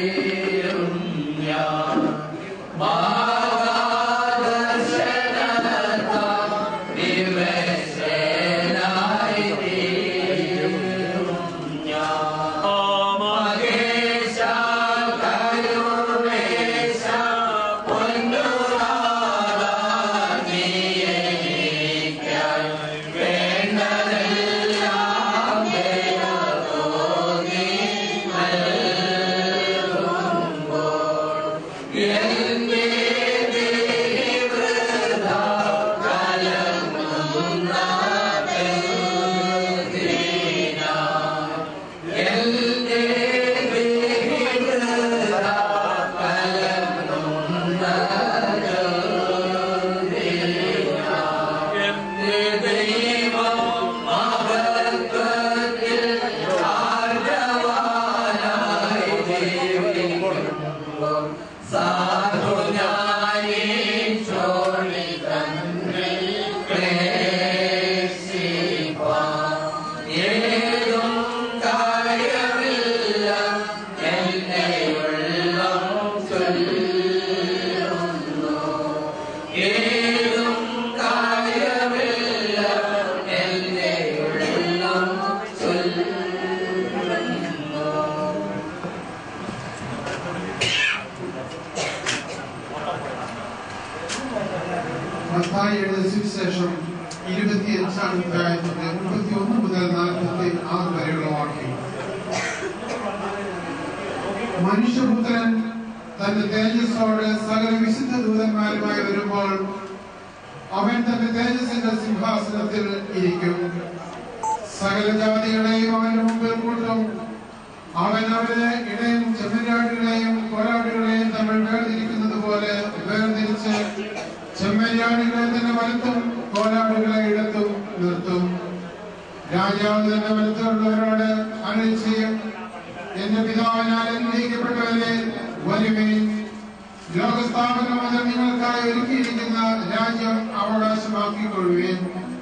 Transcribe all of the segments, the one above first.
മത്തായി എഴുതിയ സുവിശേഷം ഇരുപത്തിയഞ്ചാം അധ്യായത്തിന്റെ മുപ്പത്തി ഒന്ന് മുതൽ നാൽപ്പത്തി ആറ് വരെയുള്ള വാക്യം മനുഷ്യപുത്രൻ തന്റെ തേജസ്സോടെ സകല വിശുദ്ധ ദൂതന്മാരുമായി വരുമ്പോൾ അവൻ തന്റെ തേജസ്സിന്റെ സിംഹാസനത്തിൽ ഇരിക്കും സകല ജാതികളെയും അവന്റെ മുമ്പിൽ കൂട്ടും അവൻ അവരെ ഇടയും ചെമ്മരാടുകളെയും പോരാടുകളെയും തമ്മിൽ വേർതിരിക്കുന്നത് പോലെ വേർതിരിച്ച് ചെമ്മരാടുകളെ തന്നെ വലത്തും പോരാടുകളെ ഇടത്തും നിർത്തും രാജാവ് തന്നെ വലത്തുള്ളവരോട് അരുളി ചെയ്യും എന്റെ പിതാവിനാൽ അനുഗ്രഹിക്കപ്പെട്ടവരെ വരുമേൻ ലോകസ്ഥാപനം മുതൽ നിങ്ങൾക്കായി ഒരുക്കിയിരിക്കുന്ന രാജ്യം അവകാശമാക്കിക്കൊള്ളുവേൻ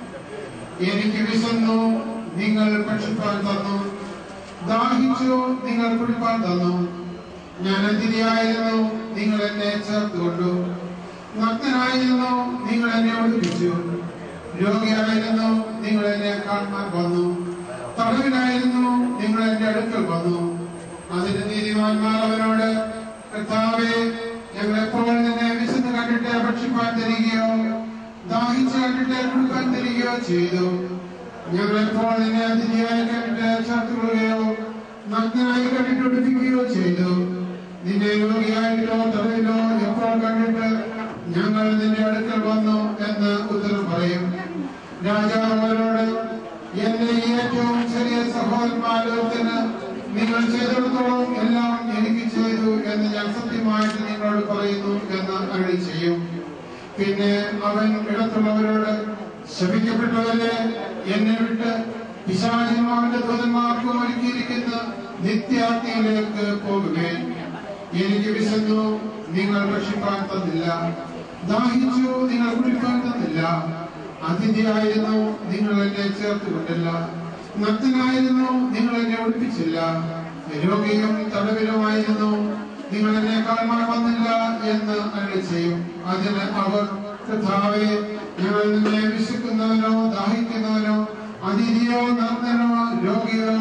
എനിക്ക് വിശന്നു നിങ്ങൾ ഭക്ഷിപ്പാൻ തന്നു ദാഹിച്ചു നിങ്ങൾ കുടിപ്പാൻ തന്നു ഞാൻ അതിഥിയായിരുന്നു നിങ്ങൾ എന്നെ ചേർത്തുകൊണ്ടു നഗ്നനായിരുന്നു നിങ്ങൾ എന്നെ ഒളിപ്പിച്ചു രോഗിയായിരുന്നു നിങ്ങൾ എന്നെ കാണാൻ വന്നു തടവിലായിരുന്നു നിങ്ങൾ എന്റെ അടുക്കൽ വന്നു അതിന് നീതിമാന്മാർ അവനോട് കർത്താവേ ഞങ്ങൾ എപ്പോൾ നിന്നെ വിശന്ന് കണ്ടിട്ട് ഭക്ഷിപ്പാൻ തരികയോ ദാഹിച്ച് കണ്ടിട്ട് കുടിപ്പാൻ തരികയോ ചെയ്തു ഞങ്ങൾ എപ്പോൾ നിന്നെ അതിഥിയായി കണ്ടിട്ട് ചേർത്തുകൊള്ളുകയോ നഗ്നായി കണ്ടിട്ട് ഉടുപ്പിക്കുകയോ ചെയ്തു നിന്നെ രോഗിയായിട്ടോ തടവിലോ എപ്പോൾ കണ്ടിട്ട് ഞങ്ങൾ നിന്റെ അടുക്കൽ വന്നു എന്ന് ഉത്തരം പറയും രാജാവ് അവരോട് എന്റെ ഈ ഏറ്റവും ചെറിയ സഹോദരന്മാരോത്തിന് നിങ്ങൾ ചെയ്തിടത്തോളം എല്ലാം എനിക്ക് ചെയ്തു എന്ന് ഞാൻ സത്യമായിട്ട് നിങ്ങളോട് പറയുന്നു എന്ന് അരുളി ചെയ്യും പിന്നെ അവൻ ഇടത്തുള്ളവരോട് ശപിക്കപ്പെട്ടവരെ എന്നെ വിട്ട് പിശാചന്മാരുടെ ദൂതന്മാർക്കും ഒരുക്കിയിരിക്കുന്ന നിത്യാഗ്നിയിലേക്ക് പോകുകയും എനിക്ക് വിശന്നു നിങ്ങൾ ഭക്ഷിപ്പാൻ തന്നില്ല ദാഹിച്ചു നിങ്ങൾ കുടിപ്പാൻ തന്നില്ല അതിഥിയായിരുന്നു നിങ്ങൾ എന്നെ ചേർത്തുകൊണ്ടില്ല നഗ്നായിരുന്നു നിങ്ങൾ എന്നെ ഒളിപ്പിച്ചില്ല രോഗിയും തടവിലുമായിരുന്നു നിങ്ങൾ എന്നെ കാണാൻ വന്നില്ല എന്ന് അരുളി ചെയ്യും അതിന് അവർ കർത്താവേ ഞങ്ങൾ നിന്നെ വിശക്കുന്നവനോ ദാഹിക്കുന്നവനോ അതിഥിയോ നർദ്ദനോ രോഗിയോ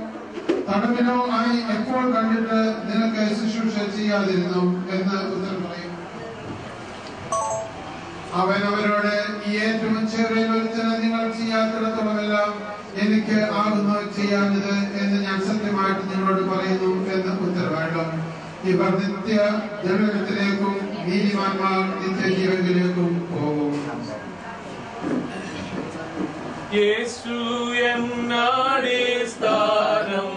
തടവിലോ ആയി എപ്പോൾ കണ്ടിട്ട് നിനക്ക് ശുശ്രൂഷ ചെയ്യാതിരുന്നു എന്ന് ഉത്തരം പറയും അവൻ അവരോട് ഈ ഏറ്റവും ചെറിയ ഒരുത്തന് നിങ്ങൾ ചെയ്യാത്തിടത്തോളമെല്ലാം എനിക്ക് ആകുന്നു ചെയ്യാഞ്ഞത് എന്ന് ഞാൻ സത്യമായിട്ട് നിങ്ങളോട് പറയുന്നു എന്ന് ഉത്തരവായിട്ടും ഇവർ നിത്യ ജനനത്തിലേക്കും നീതിമാന്മാർ നിത്യജീവനിലേക്കും പോകും യേശു എന്നാടി സ്ഥാനം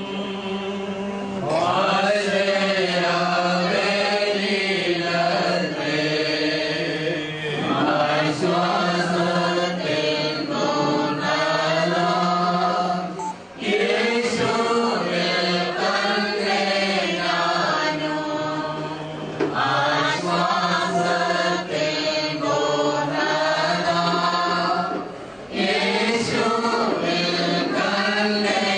യേശുവിൽ കണ്ടേ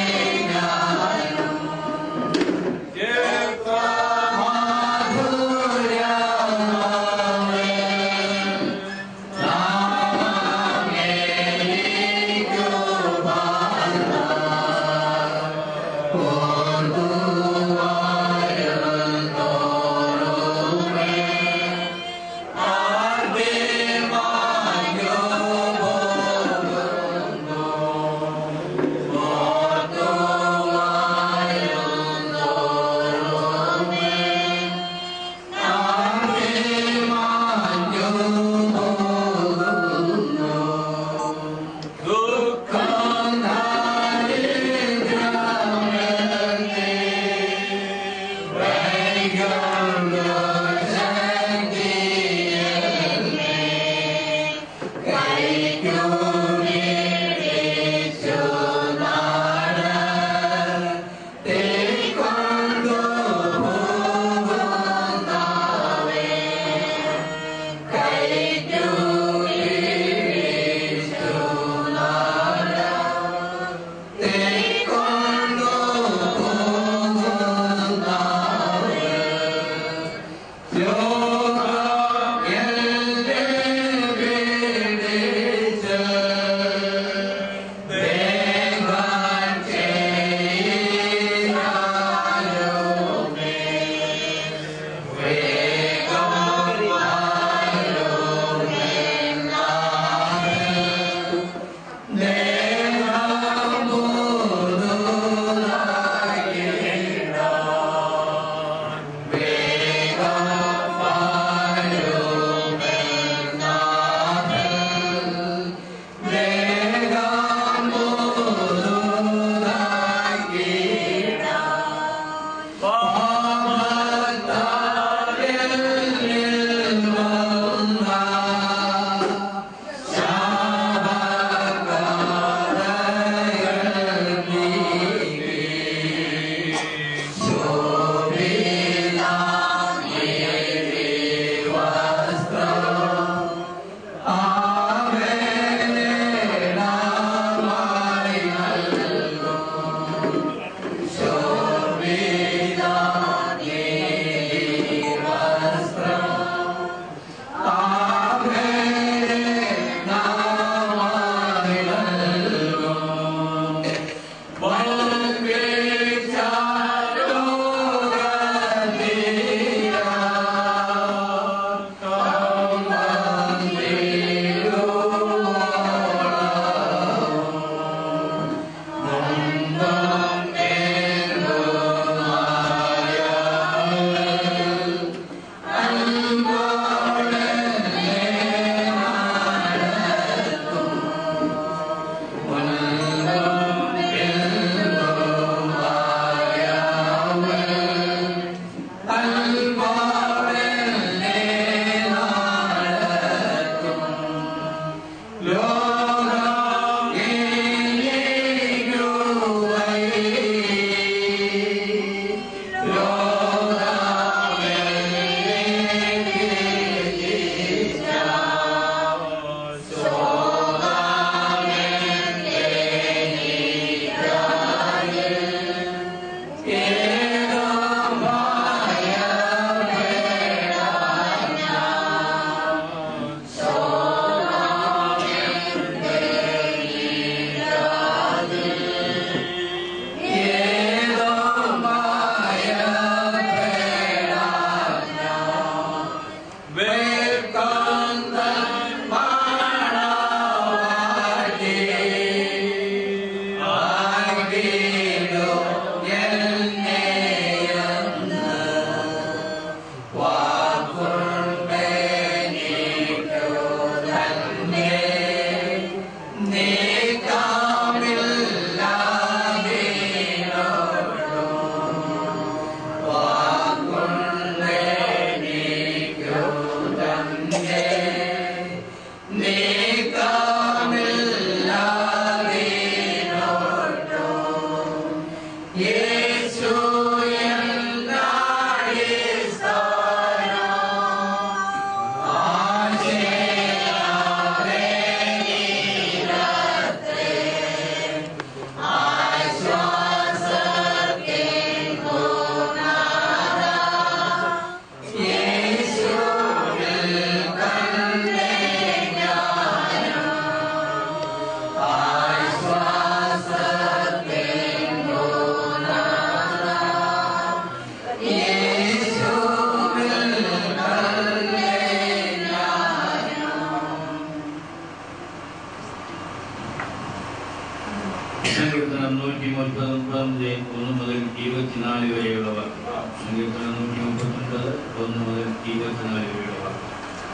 സങ്കീർത്തനം നൂറ്റി മുപ്പത്തൊമ്പത് ഒന്ന് മുതൽ ഇരുപത്തിനാല് വരെയുള്ള വാക്യം സങ്കീർത്തനം നൂറ്റി മുപ്പത്തൊൻപത് ഒന്ന് മുതൽ ഇരുപത്തിനാല് വരെയുള്ള വാക്യം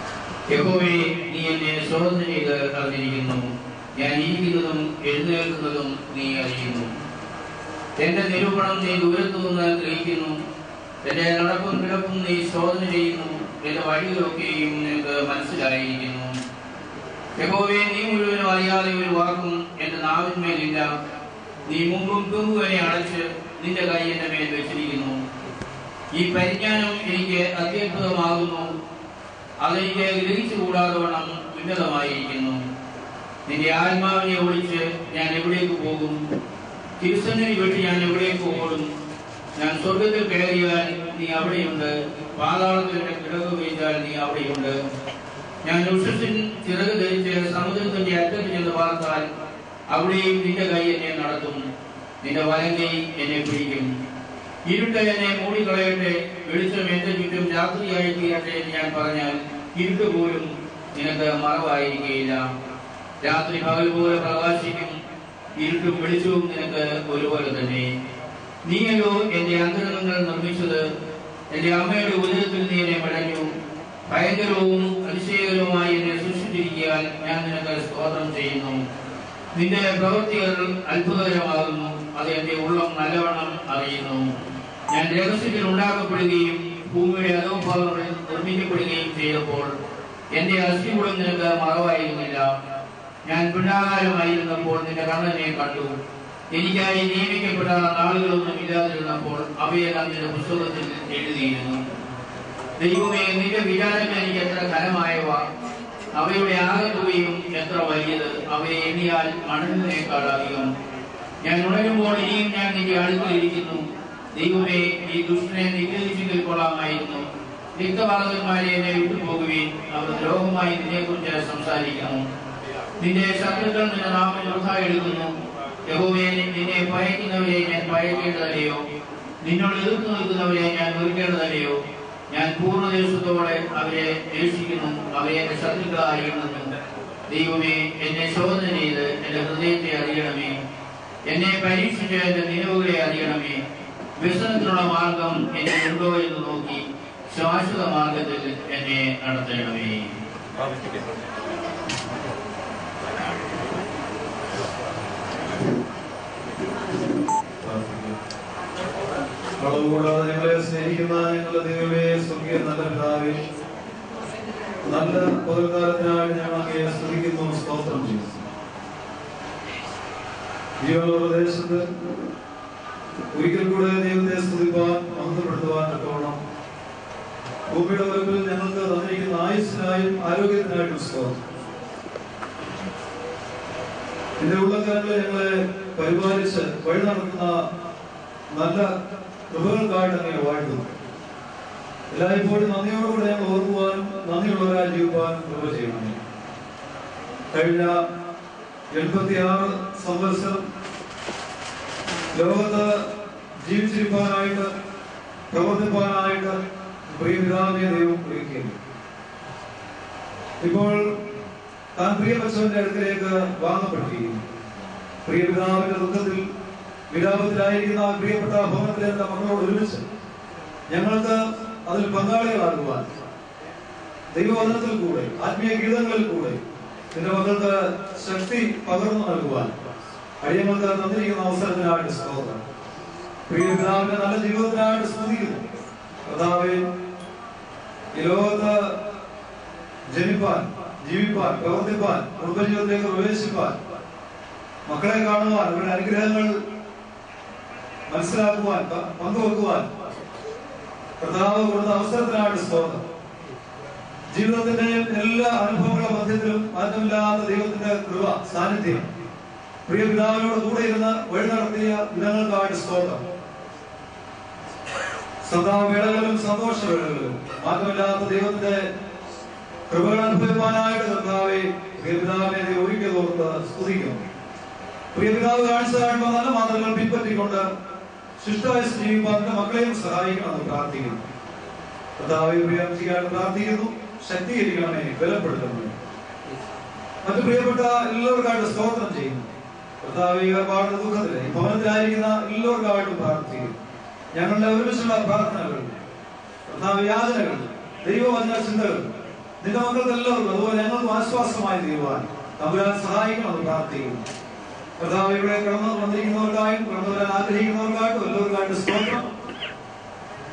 യഹോവേ നീ എന്നെ ശോധന ചെയ്ത് അറിഞ്ഞിരിക്കുന്നു ഞാൻ ഇരിക്കുന്നതും എഴുന്നേൽക്കുന്നതും നീ അറിയുന്നു എന്റെ നിരൂപണം നീ ദൂരത്തു നിന്ന് ഗ്രഹിക്കുന്നു എന്റെ നടപ്പും കിടപ്പും നീ ശോധന ചെയ്യുന്നു എന്റെ വഴികളൊക്കെയും നിനക്ക് മനസ്സിലായിരിക്കുന്നു യഹോവേ നീ മുഴുവനും അറിയാതെ ഒരു വാക്കും എന്റെ നാവിന്മേലില്ല നീ മുമ്പും പിമ്പുവനെ അടച്ച് നിന്റെ കൈ എന്റെ മേൽ വെച്ചിരിക്കുന്നു ഈ പരിജ്ഞാനം എനിക്ക് അത്യത്ഭുതമാകുന്നു അതെനിക്ക് ഗ്രഹിച്ചുകൂടാതെ വണ്ണം ഉന്നതമായിരിക്കുന്നു നിന്റെ ആത്മാവിനെ ഒളിച്ച് ഞാൻ എവിടേക്ക് പോകും തിരുസന്നിധി വിട്ട് ഞാൻ എവിടേക്ക് ഓടും ഞാൻ സ്വർഗത്തിൽ കയറിയാൽ നീ അവിടെയുണ്ട് പാതാളത്തിൽ കിടക്ക് വീഴ്ചാൽ നീ അവിടെയുണ്ട് ഞാൻ ഉഷസിൻ ചിറക് ധരിച്ച് സമുദ്രത്തിന്റെ അറ്റത്ത് ചെന്ന് പാർത്താൽ അവിടെയും നിന്റെ കൈ എന്നെ നടത്തും നിന്റെ വലം കൈ എന്നെ പിടിക്കും ഇരുട്ട് എന്നെ മൂടിക്കളയട്ടെ വെളിച്ചം എന്റെ ചുറ്റും രാത്രിയായി തീരട്ടെ എന്ന് ഞാൻ പറഞ്ഞാൽ ഇരുട്ട് പോലും നിനക്ക് മറവായിരിക്കുകയില്ല രാത്രി പകൽ പോലെ പ്രകാശിക്കും ഇരുട്ടും വെളിച്ചവും നിനക്ക് ഒരുപോലെ തന്നെ നീയല്ലോ എന്റെ അന്തരംഗങ്ങൾ നിർമ്മിച്ചത് എന്റെ അമ്മയുടെ ഉദരത്തിൽ നീ എന്നെ മടഞ്ഞു ഭയങ്കരവും അതിശയകരവുമായി എന്നെ സൃഷ്ടിച്ചിരിക്കാൻ ഞാൻ നിനക്ക് സ്തോത്രം ചെയ്യുന്നു നിന്റെ പ്രവൃത്തികൾ അത്ഭുതകരമാകുന്നു അത് എന്റെ ഉള്ളം നല്ലവണ്ണം അറിയുന്നു ഞാൻ രഹസ്യത്തിൽ ഉണ്ടാക്കപ്പെടുകയും ഭൂമിയുടെ അധോഭാഗങ്ങളിൽ നിർമ്മിക്കപ്പെടുകയും ചെയ്തപ്പോൾ എന്റെ അസ്ഥികൂടം നിനക്ക് മറവായിരുന്നില്ല ഞാൻ പിണ്ടാകാരമായിരുന്നപ്പോൾ നിന്റെ കണ്ണനെ കണ്ടു എനിക്കായി നിയമിക്കപ്പെട്ട നാളുകളൊന്നും ഇല്ലാതിരുന്നപ്പോൾ അവയെല്ലാം നിന്റെ പുസ്തകത്തിൽ എഴുതിയിരുന്നു ദൈവമേ നിന്റെ വിചാരങ്ങൾ എനിക്ക് എത്ര ഘനമായവ അവയുടെ ആകത്തുകയും എത്ര വലിയത് അവയെ എണ്ണിയാൽ മണലിനേക്കാൾ അധികം ഞാൻ ഉണരുമ്പോൾ ഇനിയും ഞാൻ നിന്റെ അടുക്കലിരിക്കുന്നു ദൈവമേ ഈ ദുഷ്ടനെ നിഗ്രഹിച്ചെങ്കിൽ കൊള്ളാമായിരുന്നു രക്തപാതകന്മാരെ എന്നെ വിട്ടുപോകുകയും അവർ ദ്രോഹമായി നിന്നെക്കുറിച്ച് സംസാരിക്കുന്നു നിന്റെ ശത്രുക്കൾ നിന്റെ നാമം വൃഥ എടുക്കുന്നു യഹോവേ നിന്നെ ഭയക്കുന്നവരെ ഞാൻ ഭയക്കേണ്ടതല്ലയോ നിന്നോട് എതിർത്ത് നിൽക്കുന്നവരെ ഞാൻ വെറുക്കേണ്ടതല്ലയോ ഞാൻ പൂർണ്ണ ദിവസത്തോടെ അവരെ രക്ഷിക്കുന്നു അവരെ എന്റെ ശത്രുക്കളായി എണ്ണുന്നു ദൈവമേ എന്നെ ശോധന ചെയ്ത് എന്റെ ഹൃദയത്തെ അറിയണമേ എന്നെ പരീക്ഷിച്ച് എന്റെ നിലവുകളെ അറിയണമേ വ്യസനത്തിനുള്ള മാർഗം എന്നെ ഉണ്ടോ എന്ന് നോക്കി ശാശ്വത മാർഗത്തിൽ എന്നെ നടത്തണമേ അളവുകൂടാതെ ഞങ്ങളെ സ്നേഹിക്കുന്ന ഞങ്ങളുടെ ദൈവമേ സ്വർഗീയ നല്ല പിതാവേ നല്ല പകൽക്കാലത്തിനായി ഞങ്ങൾ അങ്ങയെ സ്തുതിക്കുന്നു സ്തോത്രം ചെയ്യുന്നു ജീവനുള്ള ദേശത്ത് ഒരിക്കൽ കൂടെ ദൈവത്തെ സ്തുതിപ്പാൻ മഹത്വപ്പെടുത്തുവാൻ തക്കവണ്ണം ഭൂമിയുടെ വരമ്പിൽ ഞങ്ങൾക്ക് തന്നിരിക്കുന്ന ആയുസ്സിനായും ആരോഗ്യത്തിനായിട്ടും സ്തോത്രം എന്റെ ഉള്ളക്കാരങ്ങളെ ഞങ്ങളെ പരിപാലിച്ച് വഴി നടത്തുന്ന നല്ല കൃപകൾക്കായിട്ട് അങ്ങനെ വാഴ്ത്തുന്നു എല്ലായ്പ്പോഴും നന്ദിയോടുകൂടെ ഞങ്ങൾ ഓർക്കുവാനും നന്ദിയുള്ളവരായി ജീവിക്കുവാനും കൃപ ചെയ്യണമേ കഴിഞ്ഞ എൺപത്തിയാറ് സംവത്സരം ലോകത്ത് ജീവിച്ചിരിക്കാനായിട്ട് പ്രവർത്തിപ്പാനായിട്ട് പ്രിയപിതാവിനെ ദൈവം ഒരുക്കുകയും ഇപ്പോൾ താൻ പ്രിയപക്ഷവന്റെ അടുക്കലേക്ക് വാങ്ങപ്പെട്ടിരിക്കുന്നു പ്രിയപിതാവിന്റെ ദുഃഖത്തിൽ വിലാപത്തിലായിരിക്കുന്ന ആ പ്രിയപ്പെട്ട ഭവനത്തിലെ എന്റെ മക്കളോട് ഒരുമിച്ച് ഞങ്ങൾക്ക് അതിൽ പങ്കാളികളാകുവാൻ ദൈവവചനത്തിൽ കൂടെ ആത്മീയ ഗീതങ്ങളിൽ കൂടെ നിന്റെ മക്കൾക്ക് ശക്തി പകർന്നു നൽകുവാൻ അടിയങ്ങൾക്ക് തന്നിരിക്കുന്ന അവസരത്തിനായിട്ട് സ്തോത്രം പ്രിയ പിതാവിന്റെ നല്ല ജീവിതത്തിനായിട്ട് സ്തുതിക്കുന്നു കർത്താവേ ഈ ലോകത്ത് ജനിപ്പാൻ ജീവിപ്പാൻ പ്രവർത്തിപ്പാൻ കുടുംബജീവിതത്തിലേക്ക് പ്രവേശിപ്പാൻ മക്കളെ കാണുവാൻ അവരുടെ അനുഗ്രഹങ്ങൾ മനസ്സിലാക്കുവാൻ പ- പങ്കുവെക്കുവാൻ കർത്താവ് കൊടുത്ത അവസരത്തിനായിട്ട് സ്തോത്രം ജീവിതത്തിന്റെ എല്ലാ അനുഭവങ്ങളുടെ മധ്യത്തിലും മാറ്റമില്ലാത്ത ദൈവത്തിന്റെ കൃപ സാന്നിധ്യം പ്രിയ പിതാവിനോട് കൂടെ ഇരുന്ന് വഴി നടത്തിയ ദിനങ്ങൾക്കായിട്ട് സ്തോത്രം സദാവേളകളിലും സന്തോഷവേളകളിലും മാറ്റമില്ലാത്ത ദൈവത്തിന്റെ കൃപകൾ അനുഭവിക്കാനായിട്ട് കർത്താവെ പ്രിയപിതാവിനെ ദൈവം ഒരിക്കൽ ഓർത്ത് സ്തുതിക്കുന്നു പ്രിയപിതാവ് കാണിച്ചതായിട്ടുള്ള നല്ല മാതൃകൾ പിൻപറ്റിക്കൊണ്ട് ശിഷ്ടവയസ് ജീവിക്കാൻ തന്റെ മക്കളെയും സഹായിക്കണമെന്ന് പ്രാർത്ഥിക്കുന്നു കർത്താവെ പ്രിയായിട്ട് പ്രാർത്ഥിക്കുന്നു ശക്തീകരിക്കണമേ ബലപ്പെടുത്തണമേ മറ്റു പ്രിയപ്പെട്ട എല്ലാവർക്കായിട്ട് സ്തോത്രം ചെയ്യുന്നു കർത്താവ് ഈ പാടുന്ന ദുഃഖത്തില് ഈ ഭവനത്തിലായിരിക്കുന്ന എല്ലാവർക്കായിട്ടും പ്രാർത്ഥിക്കുന്നു ഞങ്ങളുടെ ഒരുമിച്ചുള്ള പ്രാർത്ഥനകൾ കർത്താവ് യാതനകൾ ദൈവവചന ചിന്തകൾ നിന്റെ മക്കൾക്ക് എല്ലാവർക്കും അതുപോലെ ഞങ്ങൾക്കും ആശ്വാസമായി തീരുവാൻ തമ്പുരാൻ സഹായിക്കണമെന്ന് പ്രാർത്ഥിക്കുന്നു കർത്താവ് ഇവിടെ കടന്നു വന്നിരിക്കുന്നവർക്കായും കടന്നു വരാൻ ആഗ്രഹിക്കുന്നവർക്കായിട്ടും എല്ലാവർക്കായിട്ട് സ്തോത്രം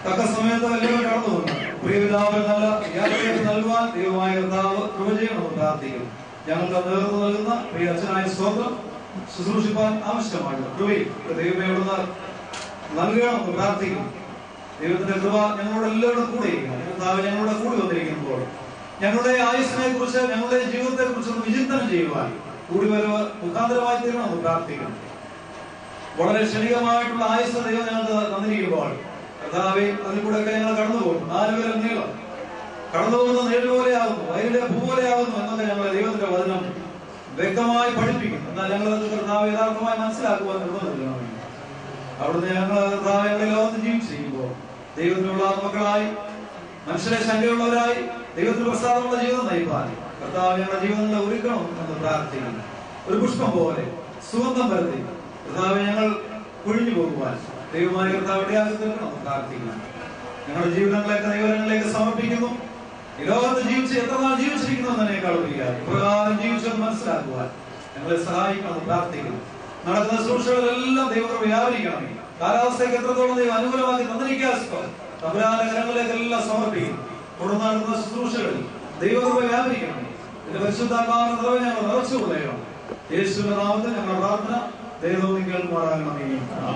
തക്ക സമയത്ത് എല്ലാവരും കടന്നു വന്നു പ്രിയപിതാവിന് നല്ല യാത്രയ്ക്ക് നൽകുവാൻ ദൈവമായ കർത്താവ് കൃപ ചെയ്യണമെന്ന് പ്രാർത്ഥിക്കുന്നു ഞങ്ങൾക്ക് നേതൃത്വം നൽകുന്ന പ്രിയ അച്ഛനായ സ്വന്തം ശുശ്രൂഷിപ്പാൻ ആവശ്യമാണ് കൃപയും ദൈവമേ ഇവിടുന്ന് നൽകണമെന്ന് പ്രാർത്ഥിക്കുന്നു ദൈവത്തിന്റെ കൃപ ഞങ്ങളോട് എല്ലാവരും കൂടെ ഇരിക്കണം കർത്താവ് ഞങ്ങളുടെ കൂടി വന്നിരിക്കുമ്പോൾ ഞങ്ങളുടെ ആയുസ്സിനെ കുറിച്ച് ഞങ്ങളുടെ ജീവിതത്തെ കുറിച്ച് ഒന്ന് വിചിന്തനം ചെയ്യുവാൻ കൂടി വരവ് മുഖാന്തരമായി തീരണമെന്ന് പ്രാർത്ഥിക്കുന്നു വളരെ ക്ഷണികമായിട്ടുള്ള ആയുസ് ദൈവം ഞങ്ങൾക്ക് തന്നിരിക്കുമ്പോൾ കർത്താവെ അതിൽ കൂടെ ഒക്കെ ഞങ്ങൾ കടന്നു പോകും നാലുപേരും നീളം കടന്നു പോകുന്ന നേഴ് പോലെയാകുന്നു വയലിലെ പൂ പോലെയാകുന്നു എന്നൊക്കെ ഞങ്ങളെ ദൈവത്തിന്റെ വചനം വ്യക്തമായി പഠിപ്പിക്കും എന്നാൽ ഞങ്ങൾ അത് കർത്താവ് യഥാർത്ഥമായി മനസ്സിലാക്കുവാൻ നിർബന്ധമില്ല അവിടുന്ന് ഞങ്ങൾ കർത്താവ് ഞങ്ങളെ ലോകത്ത് ജീവിച്ചിരിക്കുമ്പോൾ ദൈവത്തിനുള്ള മക്കളായി മനുഷ്യരെ ശങ്കയുള്ളവരായി ദൈവത്തിന് പ്രസാദമുള്ള ജീവിതം നയിപ്പാൻ കർത്താവ് ഞങ്ങളുടെ ജീവിതങ്ങളെ ഒരുക്കണം എന്ന് പ്രാർത്ഥിക്കുന്നു ഒരു പുഷ്പം പോലെ സുഗന്ധം വരുത്തി കർത്താവ് ഞങ്ങൾ ഒഴിഞ്ഞു പോകുവാൻ ദൈവമായ കർത്താവ് ഇടയാക്കി തീർക്കണം എന്ന് പ്രാർത്ഥിക്കുന്നു ഞങ്ങളുടെ ജീവിതങ്ങളെയൊക്കെ ദൈവങ്ങളിലേക്ക് സമർപ്പിക്കുന്നു ഈ ലോകത്ത് ജീവിച്ച് എത്ര നാൾ ജീവിച്ചിരിക്കുന്നു എന്നതിനേക്കാൾ ഉപരിയാ ഇപ്രകാരം ജീവിച്ചെന്ന് മനസ്സിലാക്കുവാൻ ഞങ്ങളെ സഹായിക്കണം പ്രാർത്ഥിക്കുന്നു നടക്കുന്ന ശുശ്രൂഷകളെല്ലാം ദൈവം വ്യാപരിക്കണം കാലാവസ്ഥയ്ക്ക് എത്രത്തോളം ദൈവം അനുകൂലമാക്കി തന്നിരിക്കുക തമ്പുരാന്റെ കരങ്ങളിലേക്ക് എല്ലാം സമർപ്പിക്കും തുടർന്ന് നടക്കുന്ന ശുശ്രൂഷകളിൽ ദൈവകൃപ വ്യാപരിക്കണം ഇതിന്റെ പരിശുദ്ധാത്മാവിന്റെ നിറവ് ഞങ്ങൾ നിറച്ചു കൊള്ളണം യേശുവിന്റെ നാമത്തിൽ ഞങ്ങളുടെ പ്രാർത്ഥന ദൈവം കേൾക്കുമാറാകണമേ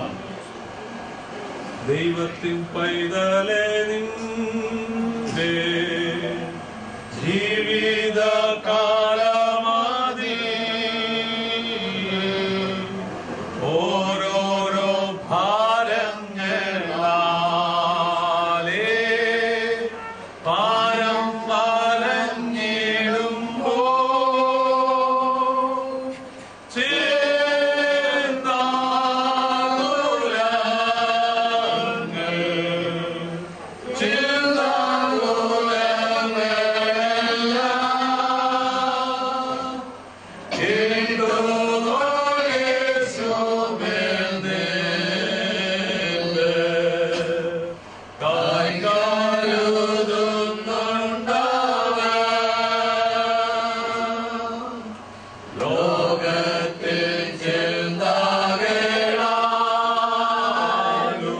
ദൈവത്തിൻ പൈതലെ നിന്റെ ജീവിത കാലമാതി ഓരോരോ ഭാരങ്ങളാലേ ഭാരം വലഞ്ഞിടുമ്പോ ലോകത്തിൽ ചെന്താകേളാലു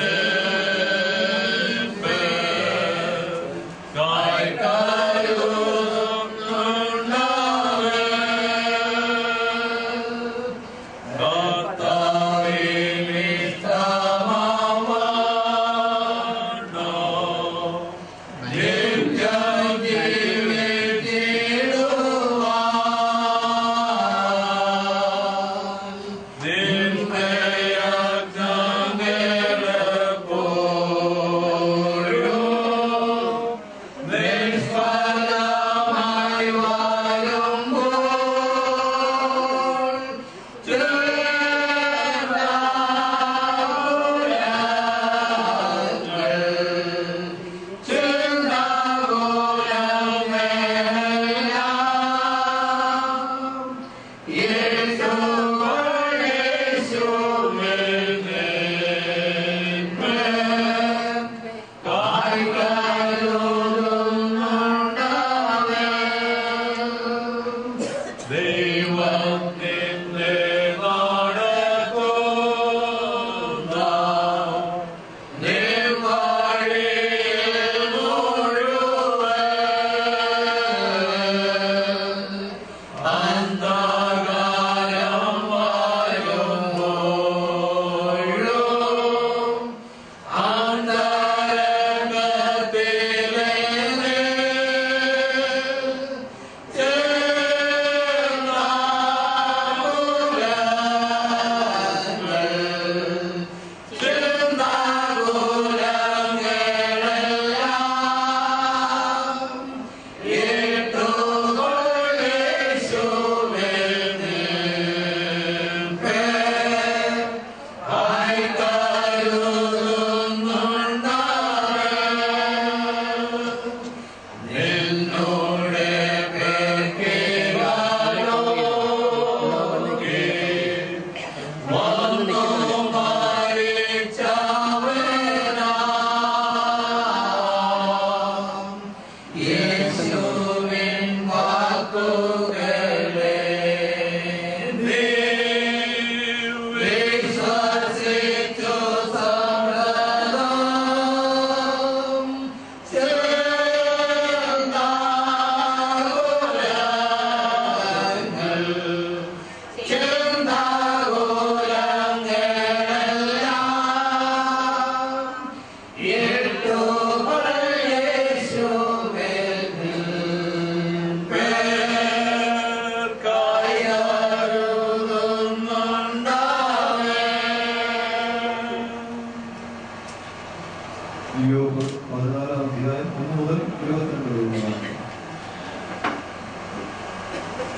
കായ് കായു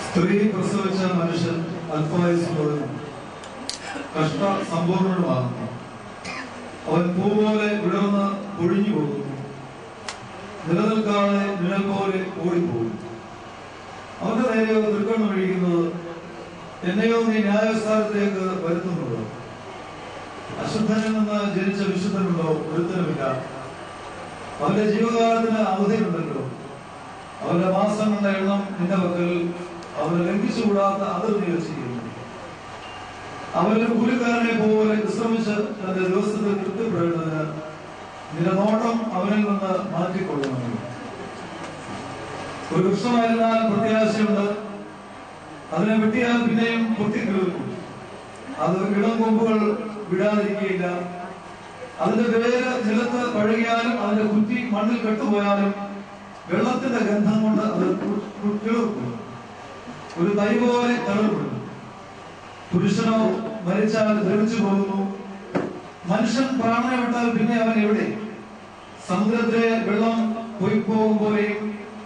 സ്ത്രീ പ്രസവിച്ച മനുഷ്യൻ അല്പായുസുള്ളവനും കഷ്ട സമ്പൂർണ്ണനുമാകുന്നു അവൻ പൂ പോലെ വിടർന്ന് ഒഴിഞ്ഞു പോകുന്നു നിലനിൽക്കാതെ നിഴൽ പോലെ ഓടിപ്പോകും അവന്റെ നേരെയോ തൃക്കണ്ണ് ഒഴിക്കുന്നത് എന്നെയോ നീ ന്യായസ്ഥാനത്തേക്ക് വരുത്തുന്നുണ്ടോ അശുദ്ധനിൽ നിന്ന് ജനിച്ച വിശുദ്ധനുണ്ടോ ഒരുത്തനുമില്ല അവന്റെ ജീവകാലത്തിന് അവധിയുണ്ടല്ലോ അവന്റെ മാസങ്ങളുടെ എണ്ണം നിന്റെ പക്കൽ അവന് ലംഘിച്ചുകൂടാത്ത അതിർത്തി വെച്ചിരിക്കുന്നു അവന്റെ കൂലിക്കാരനെ പോലെ വിശ്രമിച്ച് തന്റെ ദിവസത്തിൽ തൃപ്തിപ്പെടുന്നതിന് നിന്റെ നോട്ടം അവനിൽ നിന്ന് മാറ്റിക്കൊള്ളണം ഒരു വൃക്ഷമായിരുന്നാൽ പ്രത്യാശയുണ്ട് അതിനെ വെട്ടിയാൽ പിന്നെയും പൊട്ടിക്കിളിർക്കും അത് ഇളം കൊമ്പുകൾ വിടാതിരിക്കുകയില്ല അതിന്റെ വേര് നിലത്ത് പഴകിയാലും അതിന്റെ കുറ്റി മണ്ണിൽ കെട്ടുപോയാലും വെള്ളത്തിന്റെ ഗന്ധം കൊണ്ട് അത് കു- കു- കിളിർക്കും ഒരു തൈ പോലെ തളർപ്പെടും പുരുഷനോ മരിച്ചാൽ ധരിച്ചു പോകുന്നു മനുഷ്യൻ പ്രാണനെ വിട്ടാൽ പിന്നെ അവൻ എവിടെ സമുദ്രത്തിലെ വെള്ളം പൊയ്പോകും പോലെയും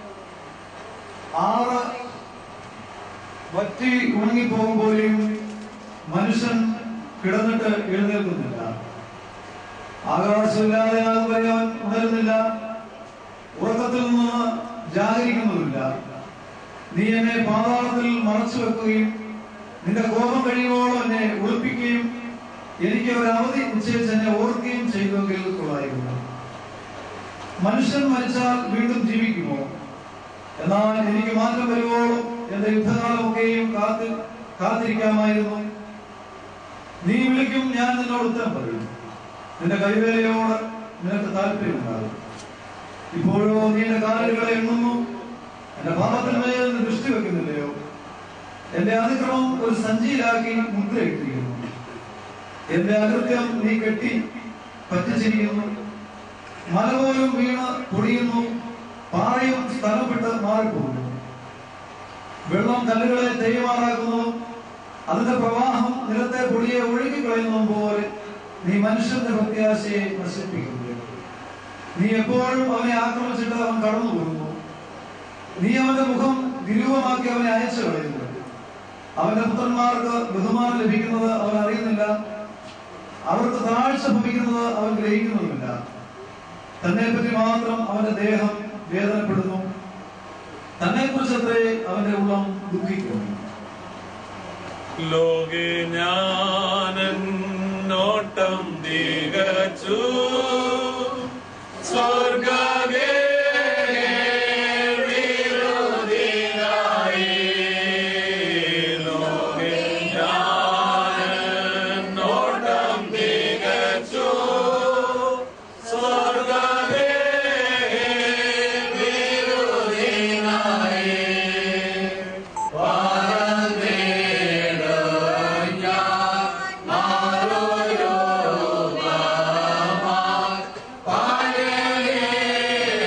ആറ് വറ്റി ഉണങ്ങിപ്പോകും പോലെയും മനുഷ്യൻ കിടന്നിട്ട് എഴുന്നേൽക്കുന്നില്ല ആകാശമില്ലാതെ വരെ അവൻ ഉണരുന്നില്ല ഉറക്കത്തിൽ നിന്ന് ജാഗരിക്കുന്നതുമില്ല നീ എന്നെ പാതാളത്തിൽ മറച്ചു വെക്കുകയും നിന്റെ കോപം കഴിയുമ്പോഴും എന്നെ ഒളിപ്പിക്കുകയും എനിക്ക് ഒരു അവധി നിശ്ചയിച്ച് എന്നെ ഓർക്കുകയും ചെയ്തുവെങ്കിൽ കൊള്ളായിരുന്നു മനുഷ്യൻ മരിച്ചാൽ വീണ്ടും ജീവിക്കുമോ എന്നാൽ എനിക്ക് മാറ്റം വരുവോളം എന്റെ യുദ്ധകാലമൊക്കെയും കാത്തി കാത്തിരിക്കാമായിരുന്നു നീ വിളിക്കും ഞാൻ നിന്നോട് ഉത്തരം പറയും നിന്റെ കൈവേലയോട് നിനക്ക് താല്പര്യമുണ്ടാകും ഇപ്പോഴോ നീ എന്റെ കാലുകളെ എണ്ണുന്നു എന്റെ പാപത്തിന്മേൽ നീ ദൃഷ്ടി വെക്കുന്നില്ലയോ എന്റെ അതിക്രമം ഒരു സഞ്ചിയിലാക്കി മുദ്രയിട്ടിരിക്കുന്നു എന്റെ അകൃത്യം നീ കെട്ടി പറ്റിച്ചിരിക്കുന്നു മല പോലും വീണ് പൊടിയുന്നു പാറയും സ്ഥലം വിട്ട് മാറിപ്പോകുന്നു വെള്ളം കല്ലുകളെ തെയ്യമാറാക്കുന്നു അതിന്റെ പ്രവാഹം നിലത്തെ പൊടിയെ ഒഴുകി കളയുന്നതും പോലെ നീ മനുഷ്യന്റെ പ്രത്യാശയെ നശിപ്പിക്കുന്നു നീ എപ്പോഴും അവനെ ആക്രമിച്ചിട്ട് അവൻ കടന്നു പോകുന്നു നീ അവന്റെ മുഖം വിരൂപമാക്കി അവനെ അയച്ചു കളയുന്നു അവന്റെ പുത്രന്മാർക്ക് ബഹുമാനം ലഭിക്കുന്നത് അവൻ അറിയുന്നില്ല അവർക്ക് താഴ്ച ഭവിക്കുന്നത് അവൻ ഗ്രഹിക്കുന്നുമില്ല തന്നെ പറ്റി മാത്രം അവന്റെ ദേഹം വേദനപ്പെടുന്നു തന്നെ കുറിച്ചത്രേ അവന്റെ ഉള്ളം ദുഃഖിക്കുന്നു ലോകെ ഞാനോട്ടം തികച്ചു സ്വർഗേ ലോകെ ഞാനോട്ടം തികച്ചു സ്വർഗേ ും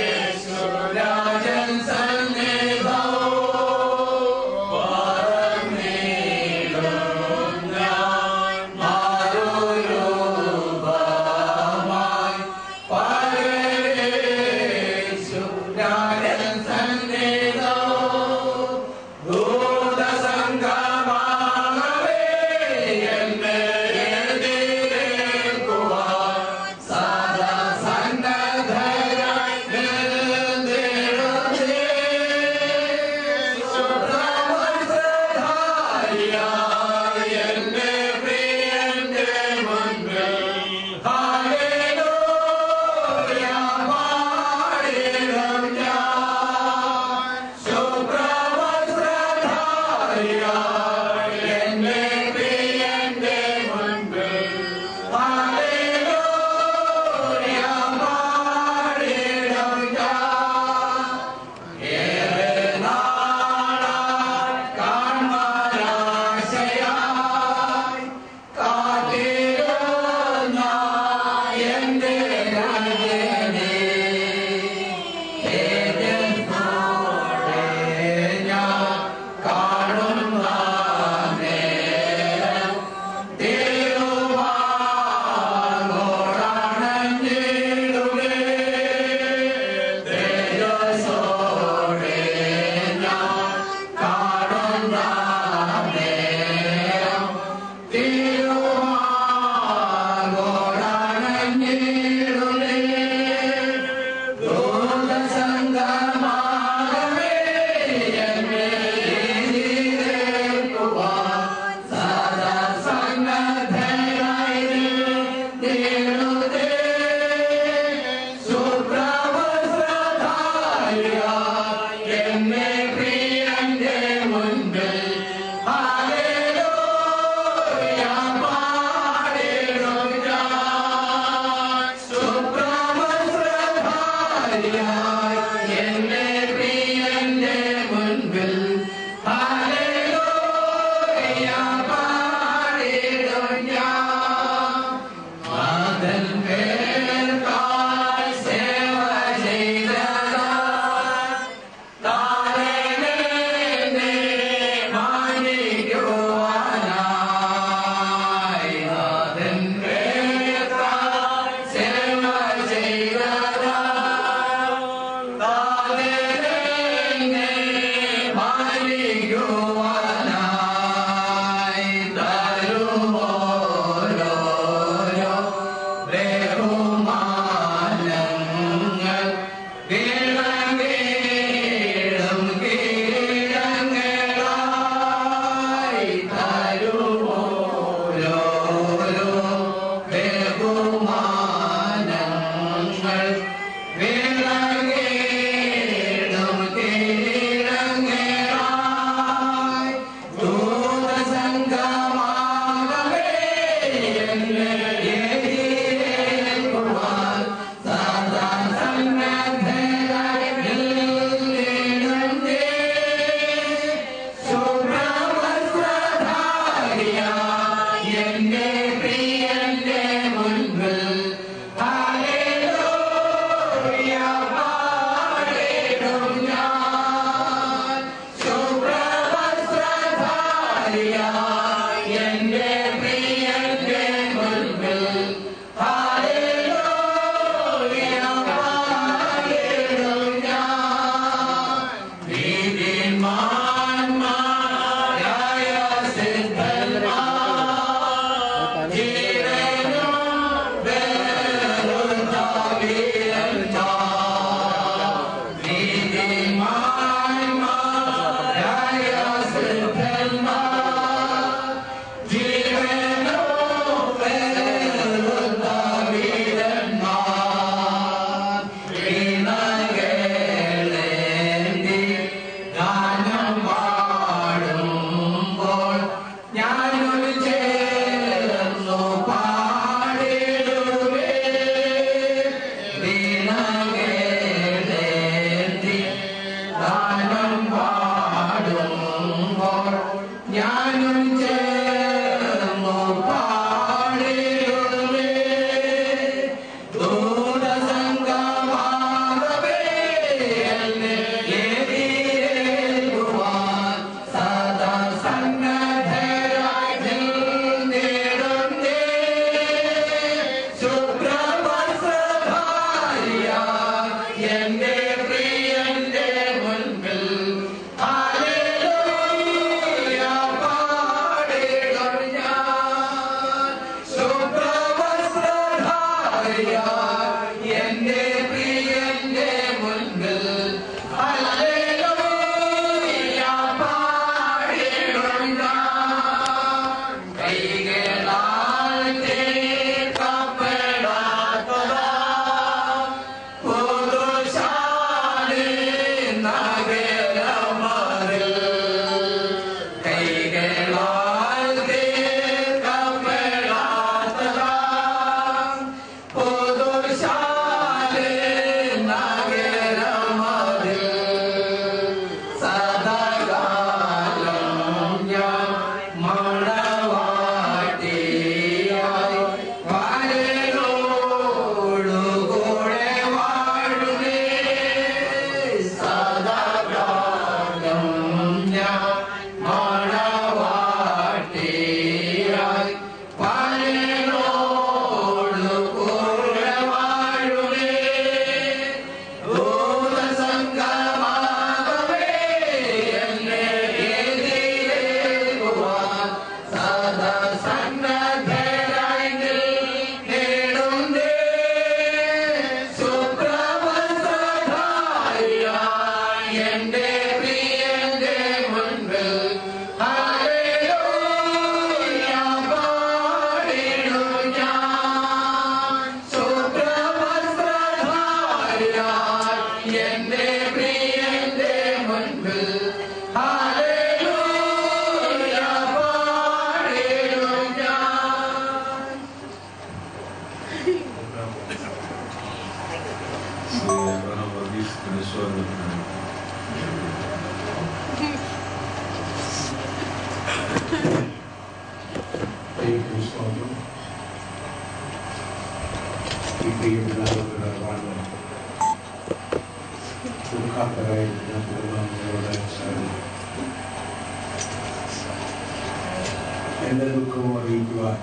എന്റെ ദുഃഖവും അറിയിക്കുവാൻ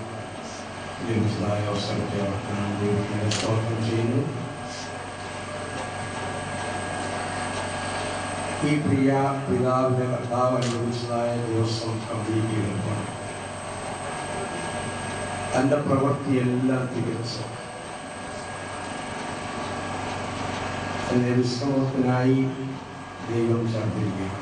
ലഭിച്ചതായ അവസരത്തെ അവർക്ക് ഞാൻ ദൈവത്തിന് സ്തോത്രം ചെയ്യുന്നു ഈ പ്രിയ പിതാവിന്റെ കർത്താവ് അനുഭവിച്ചതായ ദിവസം കംപ്ലീറ്റ് ചെയ്തപ്പോൾ തൻ്റെ പ്രവൃത്തിയെല്ലാം തികച്ചു എന്നെ വിശ്രമത്തിനായി ദൈവം ചേർത്തിരിക്കുകയാണ്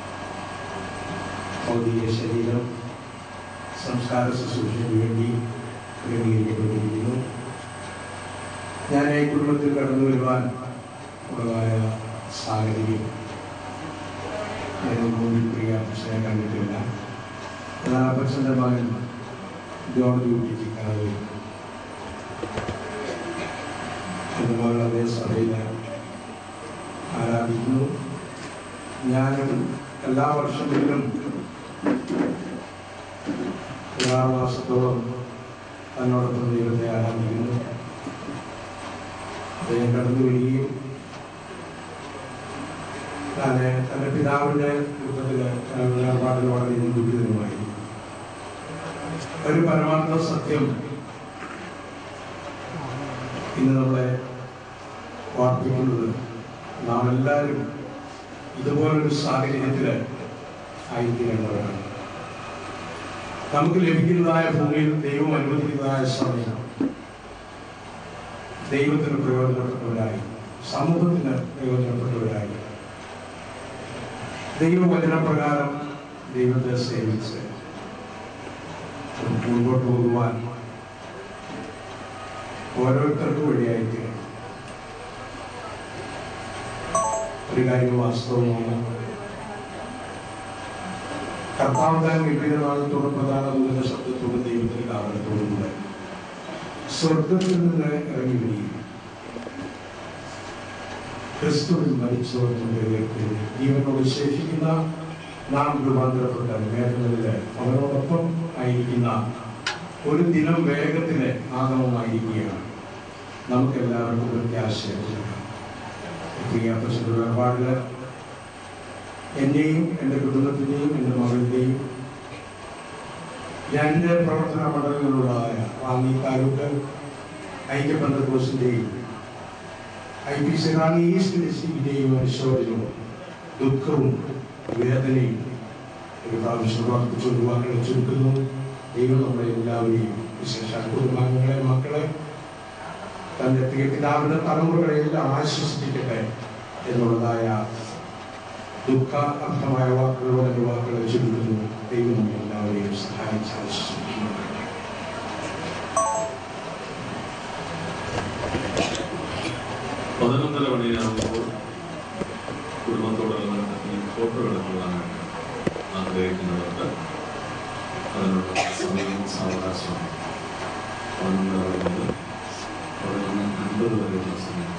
ഭൗതിക ശരീരം സംസ്കാര ശുശ്രൂഷയ്ക്ക് വേണ്ടി ക്രമീകരിക്കപ്പെട്ടിരിക്കുന്നു ഞാൻ ഈ കുടുംബത്തിൽ കടന്നു വരുവാൻ ഉള്ളതായ സാഹചര്യം ഞാൻ മൂന്ന് പ്രിയ അച്ഛനെ കണ്ടിട്ടില്ല എന്നാൽ അപ്പച്ചൻ്റെ മകൻ ജോർജ് കുട്ടിക്ക് കടന്നു എൻ്റെ മകൾ അതേ സഭയിൽ ആരാധിക്കുന്നു ഞാനും എല്ലാ വർഷങ്ങളിലും ആറ് മാസത്തോളം തന്നോടൊപ്പം ദൈവത്തെ ആരാധിക്കുന്നു അദ്ദേഹം കടന്നു വരികയും ഞാൻ തൻ്റെ പിതാവിൻ്റെ രൂപത്തിൽ വേർപാടിൽ വളരെയധികം ദുരിതമായി ഒരു പരമാർത്ഥ സത്യം ഇന്ന് നമ്മളെ ഓർപ്പിക്കുന്നത് നാം എല്ലാവരും ഇതുപോലൊരു സാഹചര്യത്തിൽ ആയിത്തീരേണ്ടവരാണ് നമുക്ക് ലഭിക്കുന്നതായ ഭൂമിയിൽ ദൈവം അനുവദിക്കുന്നതായ സമയം ദൈവത്തിന് പ്രയോജനപ്പെട്ടവരായി സമൂഹത്തിന് പ്രയോജനപ്പെട്ടവരായി ദൈവവചനപ്രകാരം ദൈവത്തെ സേവിച്ച് മുൻപോട്ട് പോകുവാൻ ഓരോരുത്തർക്കും വഴിയായിത്തീരും ഒരു കാര്യം വാസ്തവമാണ് കർത്താവതാൻ ഗംഭീരനാഥത്തോടും പ്രധാന ദൂത ശബ്ദത്തോടും ദൈവത്തിന് കാരണത്തോടും കൂടെ സ്വർഗത്തിൽ നിന്ന് ഇറങ്ങി വരികയും ക്രിസ്തുവിൽ മരിച്ചവർക്കും ഉയർത്തുകയും ജീവനോട് ശേഷിക്കുന്ന നാം രൂപാന്തരപ്പെട്ട മേഖലകളിൽ അവരോടൊപ്പം ആയിരിക്കുന്ന ഒരു ദിനം വേഗത്തിലെ ആഗമമായിരിക്കുകയാണ് നമുക്കെല്ലാവർക്കും പ്രത്യാശയുണ്ട് പ്രിയാപ്പച്ചൻ്റെ വേർപാടില് എന്നെയും എൻ്റെ കുടുംബത്തിൻ്റെയും എൻ്റെ മകളുടെയും രണ്ട് പ്രവർത്തന മണ്ഡലങ്ങളിലുള്ളതായ റാന്നി താലൂക്ക് ഐക്യബന്ധകോസിൻ്റെയും I P C Ranni east ഡിസ്ട്രിക്റ്റിൻ്റെയും അനുശോചനവും ദുഃഖവും വേദനയും ഒരു പ്രാവശ്യം വർദ്ധിച്ചു വാക്കുകൾ ചുരുക്കുന്നു ദൈവം നമ്മളെ എല്ലാവരെയും വിശേഷ കുടുംബാംഗങ്ങളെ മക്കളെ തൻ്റെ പ്രിയ പിതാവിൻ്റെ തലമുറകളെല്ലാം ആശ്വസിപ്പിക്കട്ടെ എന്നുള്ളതായ ദുഃഖ അർത്ഥമായ വാക്കുകളോട് എൻ്റെ വാക്കുകളെ ചുരുക്കുന്നു ദൈവം നമ്മെ എല്ലാവരെയും സഹായിച്ച് ആശ്വസിപ്പിക്കുന്നു പതിനൊന്നര മണിയാകുമ്പോൾ കുടുംബത്തോടുള്ള ഈ ഫോട്ടോകൾ കൊള്ളാനായിട്ട് ആഗ്രഹിക്കുന്നവർക്ക് അതിനുള്ള സമയം സാവകാശമാണ് പതിനൊന്നര മണി മുതൽ പതിനൊന്ന് അൻപത് വരെയുള്ള സമയം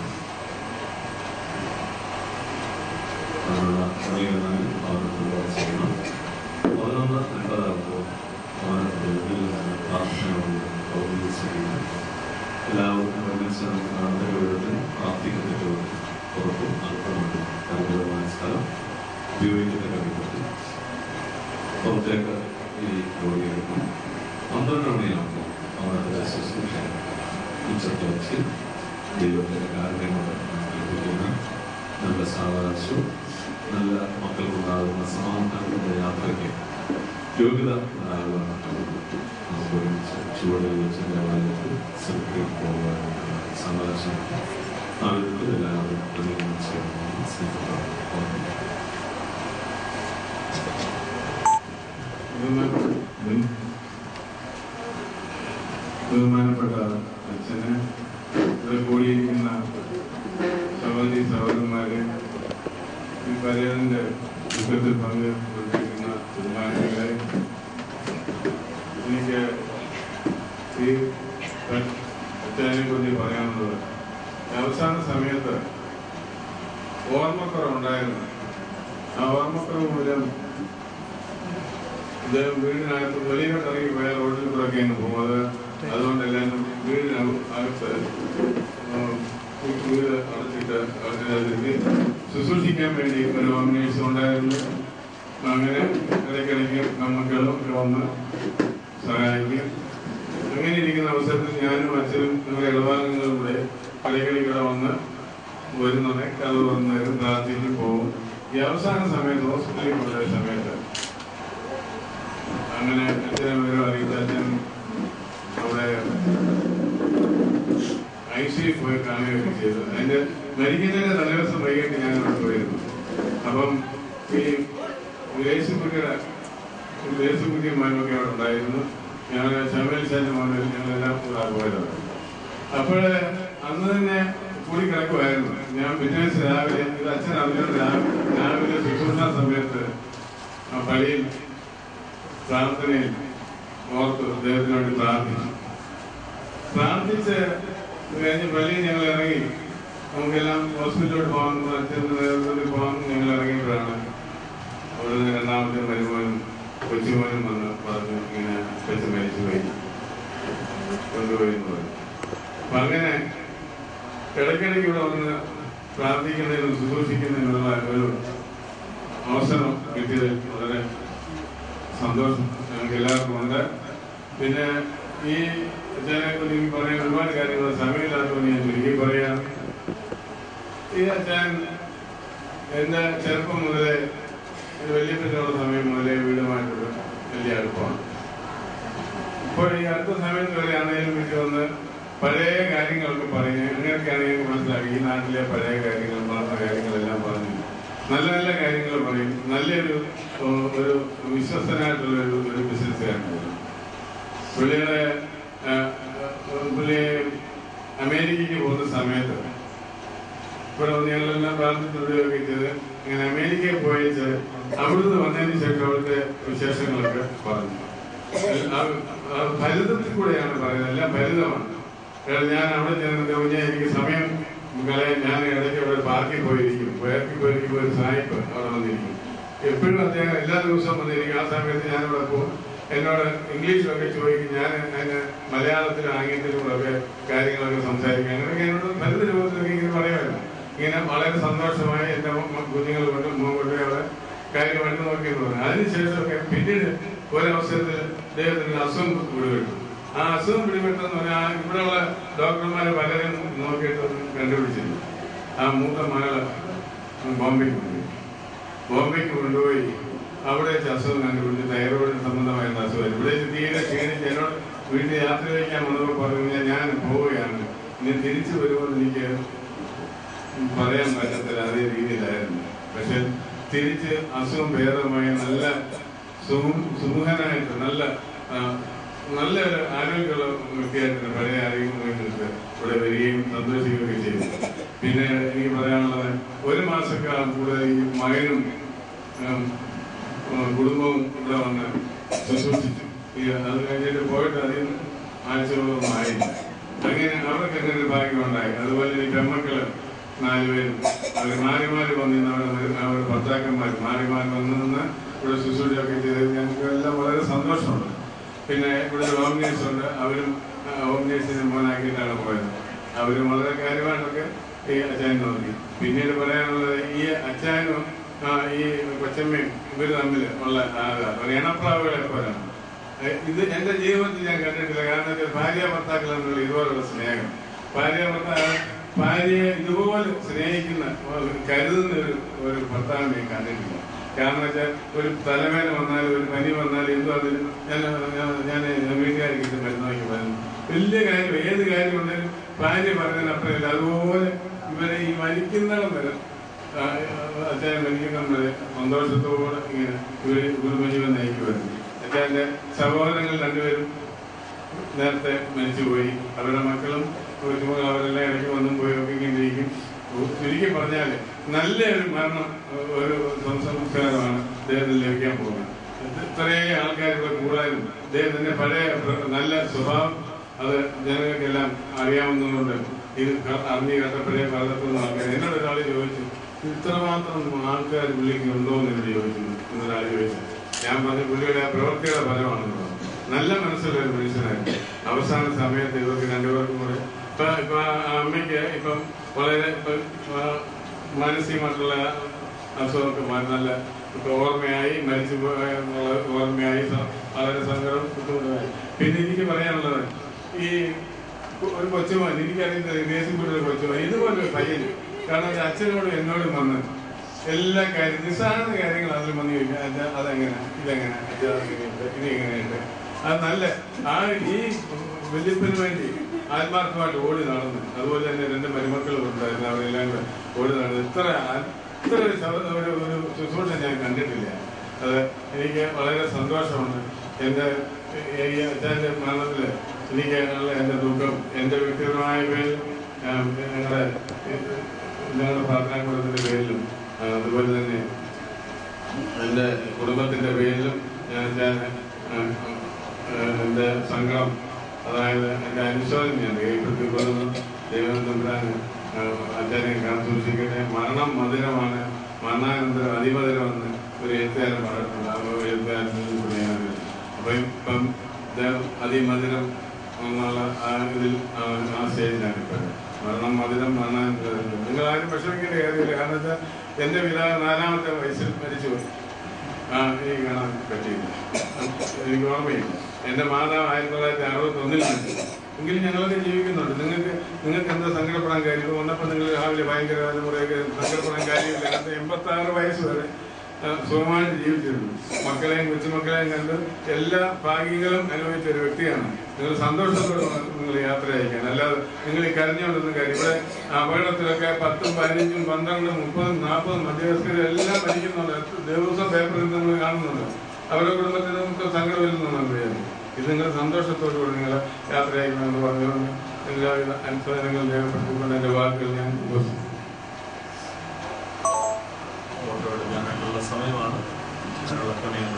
അതിനുള്ള ക്രമീകരണങ്ങൾ ഭാഗത്തുള്ള ചെയ്യണം പതിനൊന്ന് അൻപതാകുമ്പോൾ ഭവനത്തിൽ ഉള്ളിൽ നിന്ന് പ്രാർത്ഥനയോടുകൂടി പൗർണ്ണി ചെയ്യുന്നു എല്ലാവർക്കും ഒരുമിച്ച് നമുക്ക് നടന്ന വിധത്തിൽ പ്രാർത്ഥിക്കപ്പെട്ടു പുറത്തും അല്പമുണ്ട് പരിമിതമായ സ്ഥലം ഉപയോഗിക്കുന്ന കഴിവുണ്ട് പുറത്തേക്ക് ഈ രോഗികൾക്കും പന്ത്രണ്ട് മണിയാകുമ്പോൾ ഭവനത്തിലെ ശുശ്രൂഷ ഉച്ചത്ത് വെച്ച് ദൈവത്തിൻ്റെ കാര്യങ്ങൾ ലഭിക്കുന്ന നല്ല സാവകാശവും നല്ല മക്കൾക്കുണ്ടാകുന്ന സമാധാനത്തിൻ്റെ യാത്രയ്ക്ക് യോഗ്യത ഉണ്ടാകുവാൻ നമുക്ക് ഒരുമിച്ച് ചുവടിൽ വെച്ച് ദേവാലയത്തിൽ സെക്രട്ടറി പോകുവാനുള്ള സന്ദർശനം ആ വിധത്തിൽ എല്ലാവരും ഒരുമിച്ച് സ്നേഹത്തോടെ ബഹുമാനപ്പെട്ട അച്ഛന് ഇവിടെ കൂടിയിരിക്കുന്ന സഹോദരി സഹോദരന്മാരെ ഈ പര്യടന്റെ ദുഃഖത്തിൽ പങ്കെടുത്തിരിക്കുന്ന ബഹുമാനികളെ എനിക്ക് ഈ അച്ഛനെ കുറിച്ച് പറയാനുള്ളത് ഈ അവസാന സമയത്ത് ഓർമ്മക്കുറവുണ്ടായിരുന്നു ആ ഓർമ്മക്കുറവ് മൂലം ഇദ്ദേഹം വീടിനകത്ത് വെളിയിലോട്ട് ഇറങ്ങി പോയ റോഡിൽ കൂടെ ഒക്കെ അങ്ങ് പോകുന്നത് അതുകൊണ്ട് എല്ലാവരും വീടിനകത്ത് ഉം, വീട് അടച്ചിട്ട് അതിനകത്തേക്ക് ശുശ്രൂഷിക്കാൻ വേണ്ടി ഒരു ഓർഗനൈസേഷൻ ഉണ്ടായിരുന്നു അങ്ങനെ ഇടയ്ക്കിടയ്ക്ക് നമുക്കളും ഇവിടെ വന്ന് സഹായിക്കും അങ്ങനെ ഇരിക്കുന്ന അവസരത്തിൽ ഞാനും അച്ഛനും നമ്മുടെ ഇടഭാഗങ്ങളും കൂടെ ഇടയ്ക്കിടയ്ക്ക് ഇവിടെ വന്ന് വരുന്നുണ്ട് കഥ വന്ന് പ്രാർത്ഥിച്ച് പോകും ഈ അവസരം അവസാന സമയത്ത് ഹോസ്പിറ്റലിൽ കൊണ്ടുപോയ സമയത്ത് അങ്ങനെ അച്ഛനെ വിവരം അറിയിച്ച അച്ഛൻ അവിടെ ഐ സി പോയി കാണുകയൊക്കെ ചെയ്തു അതിന്റെ മരിക്കുന്നതിന്റെ തലേദിവസം വൈകിട്ട് ഞാൻ അവിടെ പോയിരുന്നു അപ്പം ഈ ദേശക്കുട്ടിയുടെ ദേശക്കുട്ടി മോനൊക്കെ അവിടെ ഉണ്ടായിരുന്നു ഞങ്ങൾ ശബരി ചാന്റെ മോനും ഞങ്ങളെല്ലാം കൂടെ പോയതാണ് അപ്പോഴ് അന്ന് തന്നെ കൂടി കിടക്കുമായിരുന്നു ഞാൻ പിറ്റേ ദിവസം രാവിലെ ഇത് അച്ഛൻ അറിഞ്ഞത് രാ- രാവിലെ ശുശ്രൂഷ സമയത്ത് ആ പള്ളിയിൽ പ്രാർത്ഥനയിൽ ഓർത്ത് ദൈവത്തിന് വേണ്ടി പ്രാർത്ഥിച്ചു പ്രാർത്ഥിച്ച് കഴിഞ്ഞ് പള്ളിയിൽ ഞങ്ങൾ ഇറങ്ങി നമുക്കെല്ലാം ഹോസ്പിറ്റലിലോട്ട് പോകാൻ അച്ഛൻ്റെ നേതൃത്വത്തിൽ പോകാൻ ഞങ്ങൾ ഇറങ്ങിയപ്പോഴാണ് അവിടുന്ന് രണ്ടാമത്തെ മരുമോനും കൊച്ചുമോനും വന്ന് പറഞ്ഞു ഇങ്ങനെ അച്ഛൻ മരിച്ചുപോയി കൊണ്ടുപോയി എന്ന് പറഞ്ഞു അപ്പൊ അങ്ങനെ ഇടയ്ക്കിടയ്ക്ക് ഇവിടെ വന്ന് പ്രാർത്ഥിക്കുന്നതിനും ശുശ്രൂഷിക്കുന്നതിനുള്ള ഒരു അവസരം കിട്ടിയതിൽ വളരെ സന്തോഷം ഞങ്ങൾക്ക് എല്ലാവർക്കും ഉണ്ട് പിന്നെ ഈ അച്ഛനെ കുറിച്ച് എനിക്ക് പറയാൻ ഒരുപാട് കാര്യങ്ങൾ സമയമില്ലാത്തതുകൊണ്ട് ഞാൻ ചുരുക്കി പറയാം ഈ അച്ഛൻ എന്റെ ചെറുപ്പം മുതലേ ഒരു വല്യപ്പനുള്ള സമയം മുതലേ വീടുമായിട്ടൊരു വലിയ അടുപ്പമാണ് ഇപ്പോൾ ഈ അടുത്ത സമയത്ത് വരെ ആണെങ്കിലും വീട്ടിൽ വന്ന് പഴയ കാര്യങ്ങളൊക്കെ പറഞ്ഞ് അങ്ങനെയൊക്കെയാണ് എനിക്ക് മനസ്സിലാക്കി ഈ നാട്ടിലെ പഴയ കാര്യങ്ങൾ നടന്ന കാര്യങ്ങളെല്ലാം പറഞ്ഞു നല്ല നല്ല കാര്യങ്ങൾ പറയും നല്ലൊരു ഏഹ്, ഒരു വിശ്വസ്തനായിട്ടുള്ള ഒരു ഒരു ബിസിനസ്സുകാരനായിരുന്നു പുള്ളിയുടെ ഏഹ്, ഏഹ്, പുള്ളി അമേരിക്കയ്ക്ക് പോകുന്ന സമയത്ത് ഇവിടെ വന്ന് ഞങ്ങളെല്ലാം പ്രാർത്ഥിക്കുകയൊക്കെ ചെയ്ത് ഇങ്ങനെ അമേരിക്കയിൽ പോയിച്ച് അവിടുന്ന് വന്നതിന് ശേഷം അവിടുത്തെ വിശേഷങ്ങളൊക്കെ പറഞ്ഞു ആ- ആ ഫലിതത്തിൽ കൂടെയാണ് പറയുന്നത് എല്ലാം ഫലിതമാണ് കാരണം ഞാൻ അവിടെ ചെന്നത് കഴിഞ്ഞാൽ എനിക്ക് സമയം കളയാൻ ഞാൻ ഇടയ്ക്ക് അവിടെ പാർക്കിൽ പോയിരിക്കും പാർക്കിൽ പോയിരിക്കുമ്പോൾ ഒരു സായിപ്പ് അവിടെ വന്നിരിക്കും എപ്പോഴും അദ്ദേഹം എല്ലാ ദിവസവും വന്നിരിക്കും ആ സമയത്ത് ഞാൻ അവിടെ പോകും എന്നോട് ഇംഗ്ലീഷിലൊക്കെ ചോദിക്കും ഞാൻ അതിന് മലയാളത്തിലും ആംഗ്യത്തിലും ഒക്കെ കാര്യങ്ങളൊക്കെ സംസാരിക്കും അങ്ങനെയൊക്കെ എന്നോട് ഫലിത രൂപത്തിലൊക്കെ ഇങ്ങനെ പറയുമായിരുന്നു ഇങ്ങനെ വളരെ സന്തോഷമായി എൻ്റെ കുഞ്ഞുങ്ങൾ കൊണ്ട് മുമ്പോട്ട് അവിടെ കാര്യമായിട്ട് നോക്കിയെന്ന് പറഞ്ഞു അതിനുശേഷമൊക്കെ പിന്നീട് ഒരവസരത്തിൽ അദ്ദേഹത്തിന് അസുഖം പിടിപെട്ടു ആ അസുഖം പിടിപെട്ടെന്ന് പറഞ്ഞാൽ ഇവിടെയുള്ള ഡോക്ടർമാരെ പലരും നോക്കിയിട്ട് കണ്ടുപിടിച്ചില്ല ആ മൂത്ത മകള് ബോംബെക്ക് കൊണ്ടുപോയി ബോംബെക്ക് കൊണ്ടുപോയി അവിടെ വെച്ച് അസുഖം കണ്ടുപിടിച്ച് തൈറോയിഡ് സംബന്ധമായിരുന്ന അസുഖം ഇവിടെ വെച്ച് തീരെ ക്ഷീണിച്ച് എന്നോട് വീട്ടിൽ യാത്ര കഴിക്കാൻ വന്നപ്പോൾ പറഞ്ഞു ഞാൻ പോവുകയാണ് ഇനി തിരിച്ചു വരുമ്പോൾ എനിക്ക് പറയാൻ പറ്റത്തില്ല അതേ രീതിയിലായിരുന്നു പക്ഷെ തിരിച്ച് അസുഖം ഭേദമായി നല്ല സുമു- സുമുഖനായിട്ട് നല്ല ആ, നല്ല ഒരു ആരോഗ്യമുള്ള വ്യക്തിയായിട്ട് പഴയ ആരോഗ്യം വേണ്ടിയിട്ട് ഇവിടെ വരികയും സന്തോഷിക്കുകയും ചെയ്തു പിന്നെ എനിക്ക് പറയാനുള്ളത് ഒരു മാസക്കാലം കൂടുതൽ ഈ മകനും ഉം, ഉം, കുടുംബവും ഇവിടെ വന്ന് ശുശ്രൂഷിച്ചു ഈ അത് കഴിഞ്ഞിട്ട് പോയിട്ട് അധികം ആഴ്ചകളൊന്നും ആയില്ല അങ്ങനെ അവർക്ക് അങ്ങനെ ഒരു ഭാഗ്യം ഉണ്ടായി അതുപോലെ ഈ പെമ്മക്കള് നാലുപേരും അവർ മാറി മാറി വന്നിരുന്ന അവിടെ അവർ ഭർത്താക്കന്മാർ മാറി മാറി വന്നു നിന്ന് ഇവിടെ ശുശ്രൂഷയൊക്കെ ചെയ്ത് ഞങ്ങൾക്ക് എല്ലാം വളരെ സന്തോഷമുണ്ട് പിന്നെ ഇവിടെ ഒരു ഹോം നേഴ്സ് ഉണ്ട് അവരും ആ, ഹോം നേഴ്സിനെ മോനാക്കിയിട്ടാണ് പോയത് അവരും വളരെ കാര്യമായിട്ടൊക്കെ ഈ അച്ചായൻ നോക്കി പിന്നീട് പറയാനുള്ളത് ഈ അച്ചായനും ആ, ഈ കൊച്ചമ്മയും ഇവർ തമ്മിൽ ഉള്ള ആരാ ഒരു ഇണപ്രാവുകളെ പോലാണ് ഏ, ഇത് എന്റെ ജീവിതത്തിൽ ഞാൻ കണ്ടിട്ടില്ല കാരണം വെച്ചാൽ ഭാര്യ ഭർത്താക്കൾ തമ്മിലുള്ള ഇതുപോലുള്ള സ്നേഹം ഭാര്യ ഭർത്താവ് ഭാര്യയെ ഇതുപോലെ സ്നേഹിക്കുന്ന ഒരു കരുതുന്ന ഒരു ഒരു ഭർത്താവിനെ ഞാൻ കണ്ടിട്ടില്ല കാരണം വെച്ചാൽ ഒരു തലവേദന വന്നാൽ ഒരു പനി വന്നാൽ എന്തോ അതിന് ഞാൻ ഞാൻ- ഞാൻ വീട്ടുകാർക്ക് മരുന്ന് വാങ്ങി വരുന്നു വലിയ കാര്യം ഏത് കാര്യം ഉണ്ടെങ്കിലും ഭാര്യ പറഞ്ഞതിനപ്പുറമില്ല അതുപോലെ ഇവരെ ഈ മരിക്കുന്നിടം വരെ ആ, അച്ഛൻ മരിക്കുന്ന വരെ സന്തോഷത്തോടെ ഇങ്ങനെ ഇവര് കുടുംബജീവൻ നയിക്കുമായിരുന്നു അച്ഛൻ്റെ സഹോദരങ്ങൾ രണ്ടുപേരും നേരത്തെ മരിച്ചുപോയി അവരുടെ മക്കളും കൊച്ചുമക്കൾ അവരെല്ലാം ഇടയ്ക്ക് വന്നും പോയി ഒക്കെ ഇങ്ങനെ ഇരിക്കും ചുരുക്കി പറഞ്ഞാൽ നല്ലൊരു മരണം ഒരു സംസ്കാരമാണ് അദ്ദേഹത്തിന് ലഭിക്കാൻ പോകുന്നത് ഇത്രയും ആൾക്കാർ ഇവിടെ കൂടാനും അദ്ദേഹത്തിന്റെ പഴയ പ്ര- നല്ല സ്വഭാവം അത് ജനങ്ങൾക്കെല്ലാം അറിയാവുന്നതുകൊണ്ട് ഇത് ക- അറിഞ്ഞ് കേട്ടപ്പോഴേ പലർത്തുന്ന ആൾക്കാർ എന്നോട് ഒരാൾ ചോദിച്ചു ഇത്രമാത്രം ആൾക്കാർ പുള്ളിക്ക് ഉണ്ടോ എന്ന് എന്നോട് ചോദിച്ചു എന്നൊരാൾ ചോദിച്ചു ഞാൻ പറഞ്ഞു പുള്ളിയുടെ ആ പ്രവൃത്തിയുടെ ഫലമാണെന്ന് പറഞ്ഞു നല്ല മനസ്സുള്ള ഒരു മനുഷ്യനായിരുന്നു അവസാന സമയത്ത് ഇവർക്ക് രണ്ടുപേർക്കും കൂടെ ഇപ്പൊ ഇപ്പൊ ആ അമ്മയ്ക്ക് ഇപ്പം വളരെ ഇപ്പൊ ആ മാനസികമായിട്ടുള്ള അസുഖമൊക്കെ മാറി നല്ല ഇപ്പൊ ഓർമ്മയായി മരിച്ചു പോയ എന്നുള്ള ഓർമ്മയായി സ- വളരെ സങ്കടം ബുദ്ധിമുട്ടായി പിന്നെ എനിക്ക് പറയാനുള്ളത് ഈ കു- ഒരു കൊച്ചുമോൻ എനിക്കറിയുന്നത് ദേശീയ ഒരു കൊച്ചുമോൻ ഇതുപോലെ ഒരു പയ്യൻ കാരണം എൻ്റെ അച്ഛനോടും എന്നോടും വന്ന് എല്ലാ കാര്യം നിസ്സാര കാര്യങ്ങൾ അതിൽ വന്ന് ചോദിക്കാം അത് അതെങ്ങനെ ഇതെങ്ങനെ ഇത് അതെങ്ങനെയുണ്ട് ഇത് എങ്ങനെയുണ്ട് അത് നല്ല ആ ഈ വല്യപ്പന് വേണ്ടി ആത്മാർത്ഥമായിട്ട് ഓടി നടന്ന് അതുപോലെ തന്നെ രണ്ട് മരുമക്കളും ഉണ്ടായിരുന്നു അവരെല്ലാം കൂടെ ഓടി നടന്ന് ഇത്ര ആ- ഇത്ര ഒരു സൗ- ഒരു ഒരു ശുശ്രൂഷ ഞാൻ കണ്ടിട്ടില്ല അത് എനിക്ക് വളരെ സന്തോഷമുണ്ട് എൻ്റെ ഈ അച്ഛൻ്റെ മരണത്തിൽ എനിക്കുള്ള എൻ്റെ ദുഃഖം എൻ്റെ വ്യക്തിപരമായ പേരിൽ ആ, ഞങ്ങളുടെ ഞങ്ങളുടെ പ്രാർത്ഥനാ കൂടത്തിൻ്റെ പേരിലും ആ, അതുപോലെ തന്നെ എൻ്റെ കുടുംബത്തിൻ്റെ പേരിലും ഞാൻ ഞാൻ ആ, ആ, എൻ്റെ സങ്കടം അതായത് എൻ്റെ അനുശോചനം ഞാൻ രേഖപ്പെടുത്തിക്കൊള്ളുന്നു ദൈവം തമ്പുരാന് ആ, അച്ഛനെ കാത്തു സൂക്ഷിക്കട്ടെ മരണം മധുരമാണ് മരണാനന്തരം അതിമധുരമെന്ന് ഒരു എഴുത്തുകാരൻ പറഞ്ഞിട്ടുണ്ട് ആ എഴുത്തുകാരനിൽ കൂടി ഞാൻ അറിയുന്നു. അപ്പൊ ഇപ്പം ഇത് അതിമധുരം എന്നുള്ള ആ ഇതിൽ ആ ആ സ്റ്റേജിലാണ് ഇപ്പം മരണം മധുരം മരണാനന്തരം നിങ്ങൾ ആരും വിഷമിക്കേണ്ട കാര്യമില്ല കാരണം വെച്ചാൽ എൻ്റെ പിതാവ് നാലാമത്തെ വയസ്സിൽ മരിച്ചുപോയി ആ എനിക്ക് കാണാൻ പറ്റിയില്ല എനിക്ക് ഓർമ്മയില്ല എൻ്റെ മാതാവ് ആയിരത്തി തൊള്ളായിരത്തി അറുപത്തി ഒന്നിൽ മരിച്ചു എങ്കിലും ഞങ്ങളൊക്കെ ജീവിക്കുന്നുണ്ട് നിങ്ങൾക്ക് നിങ്ങൾക്ക് എന്താ സങ്കടപ്പെടാൻ കാര്യം ഇപ്പൊ വന്നപ്പോൾ നിങ്ങൾ രാവിലെ ഭയങ്കര കുറേയൊക്കെ സങ്കടപ്പെടാൻ കാര്യമില്ല കാരണം എൺപത്തി ആറ് വയസ്സ് വരെ ആ, സുഖമായിട്ട് ജീവിച്ചിരുന്നു മക്കളെയും കൊച്ചുമക്കളെയും കണ്ട് എല്ലാ ഭാഗ്യങ്ങളും അനുഭവിച്ച ഒരു വ്യക്തിയാണ് നിങ്ങൾ സന്തോഷത്തോടെ വേണം നിങ്ങൾ യാത്ര അയക്കാൻ അല്ലാതെ നിങ്ങൾ ഈ കരഞ്ഞുകൊണ്ടൊന്നും കാര്യം ഇവിടെ അപകടത്തിലൊക്കെ പത്തും പതിനഞ്ചും പന്ത്രണ്ടും മുപ്പതും നാൽപ്പതും മധ്യവയസ്കരും എല്ലാം മരിക്കുന്നുണ്ട് എത്ര ദിവസം പേപ്പറിൽ നമ്മൾ കാണുന്നുണ്ട് അവരുടെ കുടുംബത്തിന് നമുക്ക് സങ്കടമില്ലെന്നാണ് വിചാരിക്കും ഇത് നിങ്ങൾ സന്തോഷത്തോടു കൂടി നിങ്ങൾ യാത്ര അയക്കണമെന്ന് പറഞ്ഞുകൊണ്ട് എല്ലാവിധ അനുസരണങ്ങളും രേഖപ്പെടുത്തിക്കൊണ്ട് എൻ്റെ വാക്കുകൾ ഞാൻ ഉപസിക്കുന്നു ഫോട്ടോ എടുക്കാനായിട്ടുള്ള സമയമാണ് അതിനുള്ള സമയം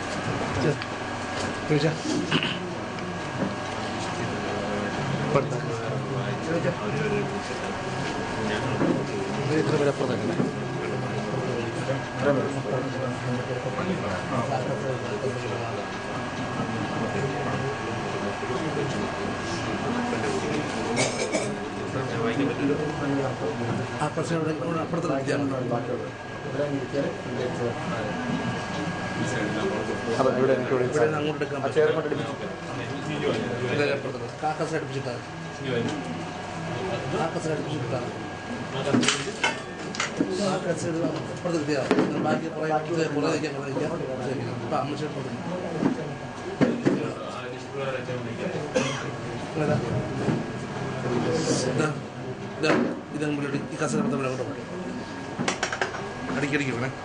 ആ കുറച്ച് ഇവിടെ ഇവിടെ അപ്പുറത്ത് നിർത്തിയാൽ മതി ഇവിടെ നിന്ന് അങ്ങോട്ട് എടുക്കാൻ പറ്റും ഇല്ല, ഇല്ല, അപ്പുറത്ത് നിർത്ത്. കാക്കസ് അടുപ്പിച്ചിട്ടാ കാക്കസ് അടുപ്പിച്ചിട്ടാ കാക്കസ് ഇത് അപ്പുറത്ത് നിർത്തിയാ മതി. ബാക്കി കുറേ ഇത് കുറേ നിൽക്കാം കുറേ നിൽക്കാം ശരി ഇപ്പം അമ്മച്ചി അപ്പുറത്ത് ഇതാ. ഇതാ. ഇതാ. ഇത് മുകളിലോട്ട് ഈ കസര തമ്മിൽ അങ്ങോട്ട് പോട്ടെ അടിക്കടിക്ക് വേണേ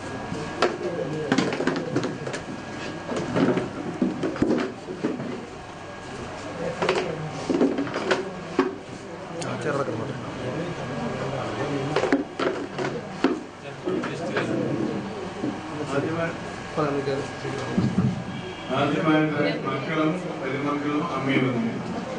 ചേർന്ന് കിടന്നോട്ടെ ആദ്യമായി പറയാൻ നിൽക്കാതെ ആദ്യമായിട്ട് മക്കളും മരുമക്കളും അമ്മയും വന്നു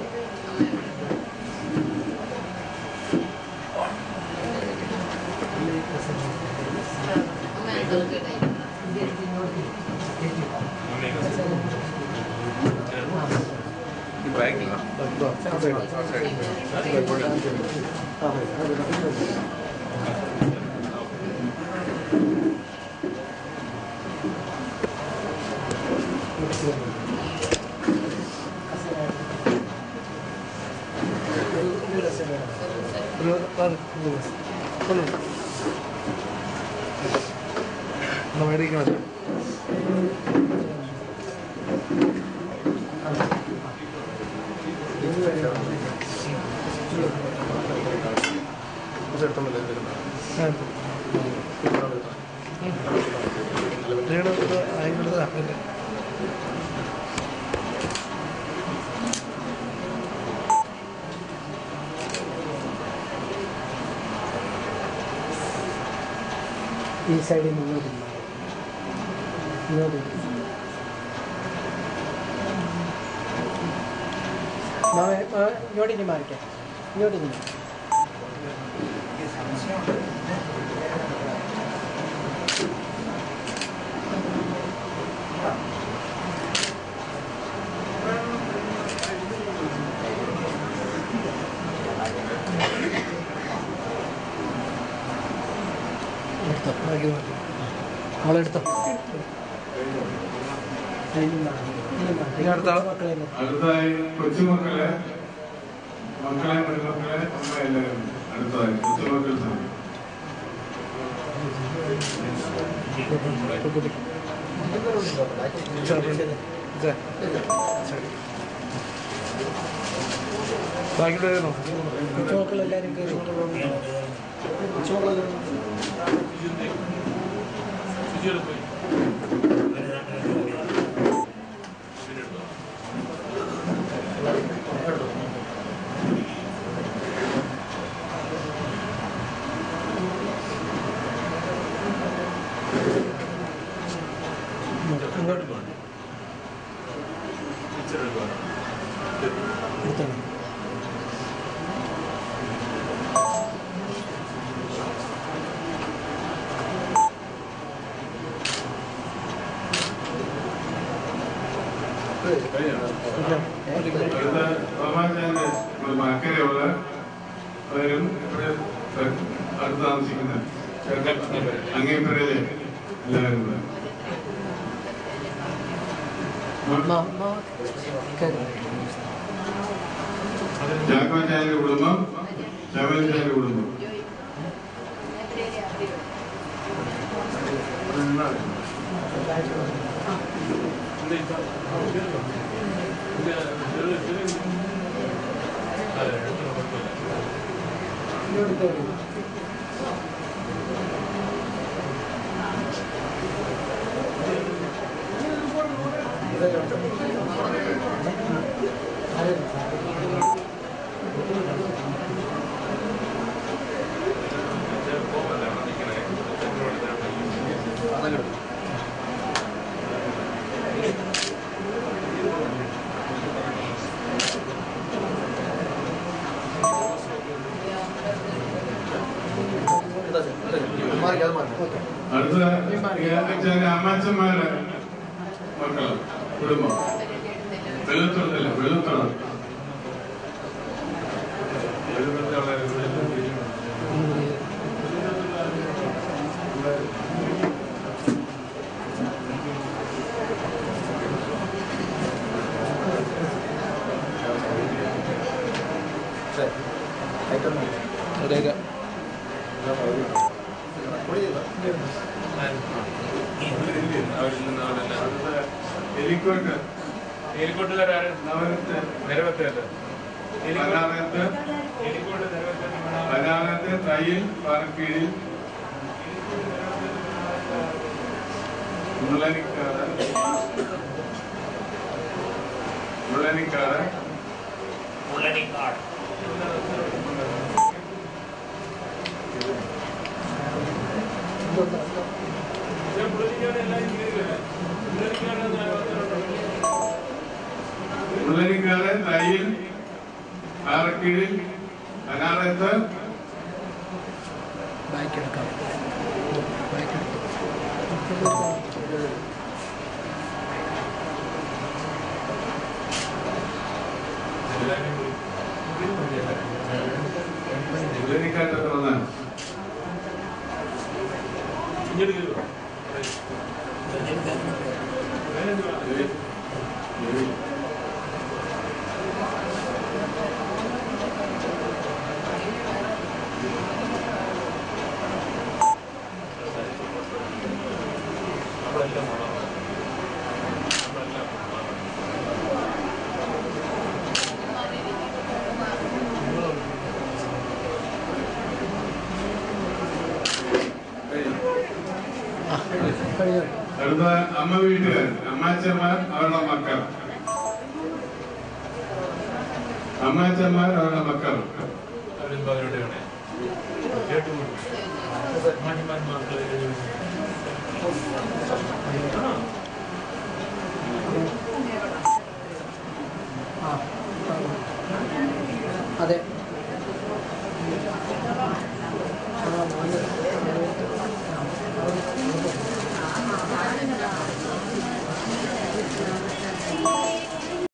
മേടിക്കണം ഈ സൈഡിൽ നിന്ന് ഇങ്ങോട്ട് മാറി. ഇങ്ങോട്ട് ഇരി. മാമ മാമ ഇങ്ങോട്ട് ഇനി മാറിക്കാം ഇങ്ങോട്ട് ഇനി എടുത്തോ ബാക്കി മാറ്റി അവളെടുത്തോ ഇനി മാറി. ഇനി മാറി. ഇനി അടുത്ത ആള്. മക്കളെ നിർത്ത്. അടുത്തതായി കൊച്ചുമക്കളെ മക്കളെ മരുമക്കളെ അമ്മ എല്ലാവരും അടുത്തതായി കൊച്ചുമക്കൾ സമയം ബാക്കിയുള്ളവരുന്നോ കൊച്ചുമക്കളെല്ലാവരും കയറി കൊച്ചുമക്കളെല്ലാവരും ശുചിയുടെ പോയി ഇങ്ങോട്ട് ടീച്ചർ എടുത്തോളാം അടുത്ത പ്രഭാചാര്യ അക്കരെയുള്ള അവരും ഇവിടെ അടുത്ത് താമസിക്കുന്ന അങ്ങേപ്പുരയിലെ എല്ലാവരും കൂടെ. ചാക്കോച്ചാര്യ കുടുംബം ശബരിച്ചാര്യ കുടുംബം അടുത്ത ഏകദേശം അമ്മാച്ചന്മാരുടെ മക്കള് കുടുംബം വെള്ളത്തോളല്ല വെള്ളത്തോളം രേഖ എലിക്കോട്ട് എലിക്കോട്ടുകാരാണ് നവരത്ത് നിരവത്തല്ല പതിനാറത്ത് എലിക്കോട്ട് നിരവത്തല്ല പതിനാറത്ത് തയ്യിൽ പാറക്കീഴിൽ മുള്ളനിക്കാട് മുള്ളനിക്കാട് മുള്ളനിക്കാട് തയ്യിൽ പാറക്കീഴിൽ പതിനാറത്ത് ബാക്ക് എടുക്കാം ബാക്ക് എടുക്കാം മുള്ളനിക്കാട്ട് പ്രധാനം ഇങ്ങോട്ട് കയറുക കഴിഞ്ഞു അടുത്ത അമ്മ വീട്ടുകാർ അമ്മാച്ചന്മാർ അവരുടെ മക്കൾ അമ്മാച്ചന്മാർ അവരുടെ മക്കൾ അവരെന്തോ അവരുടെയാണ് കേട്ടുകൊണ്ട് മാറ്റിമാന്മാർക്ക് അതെ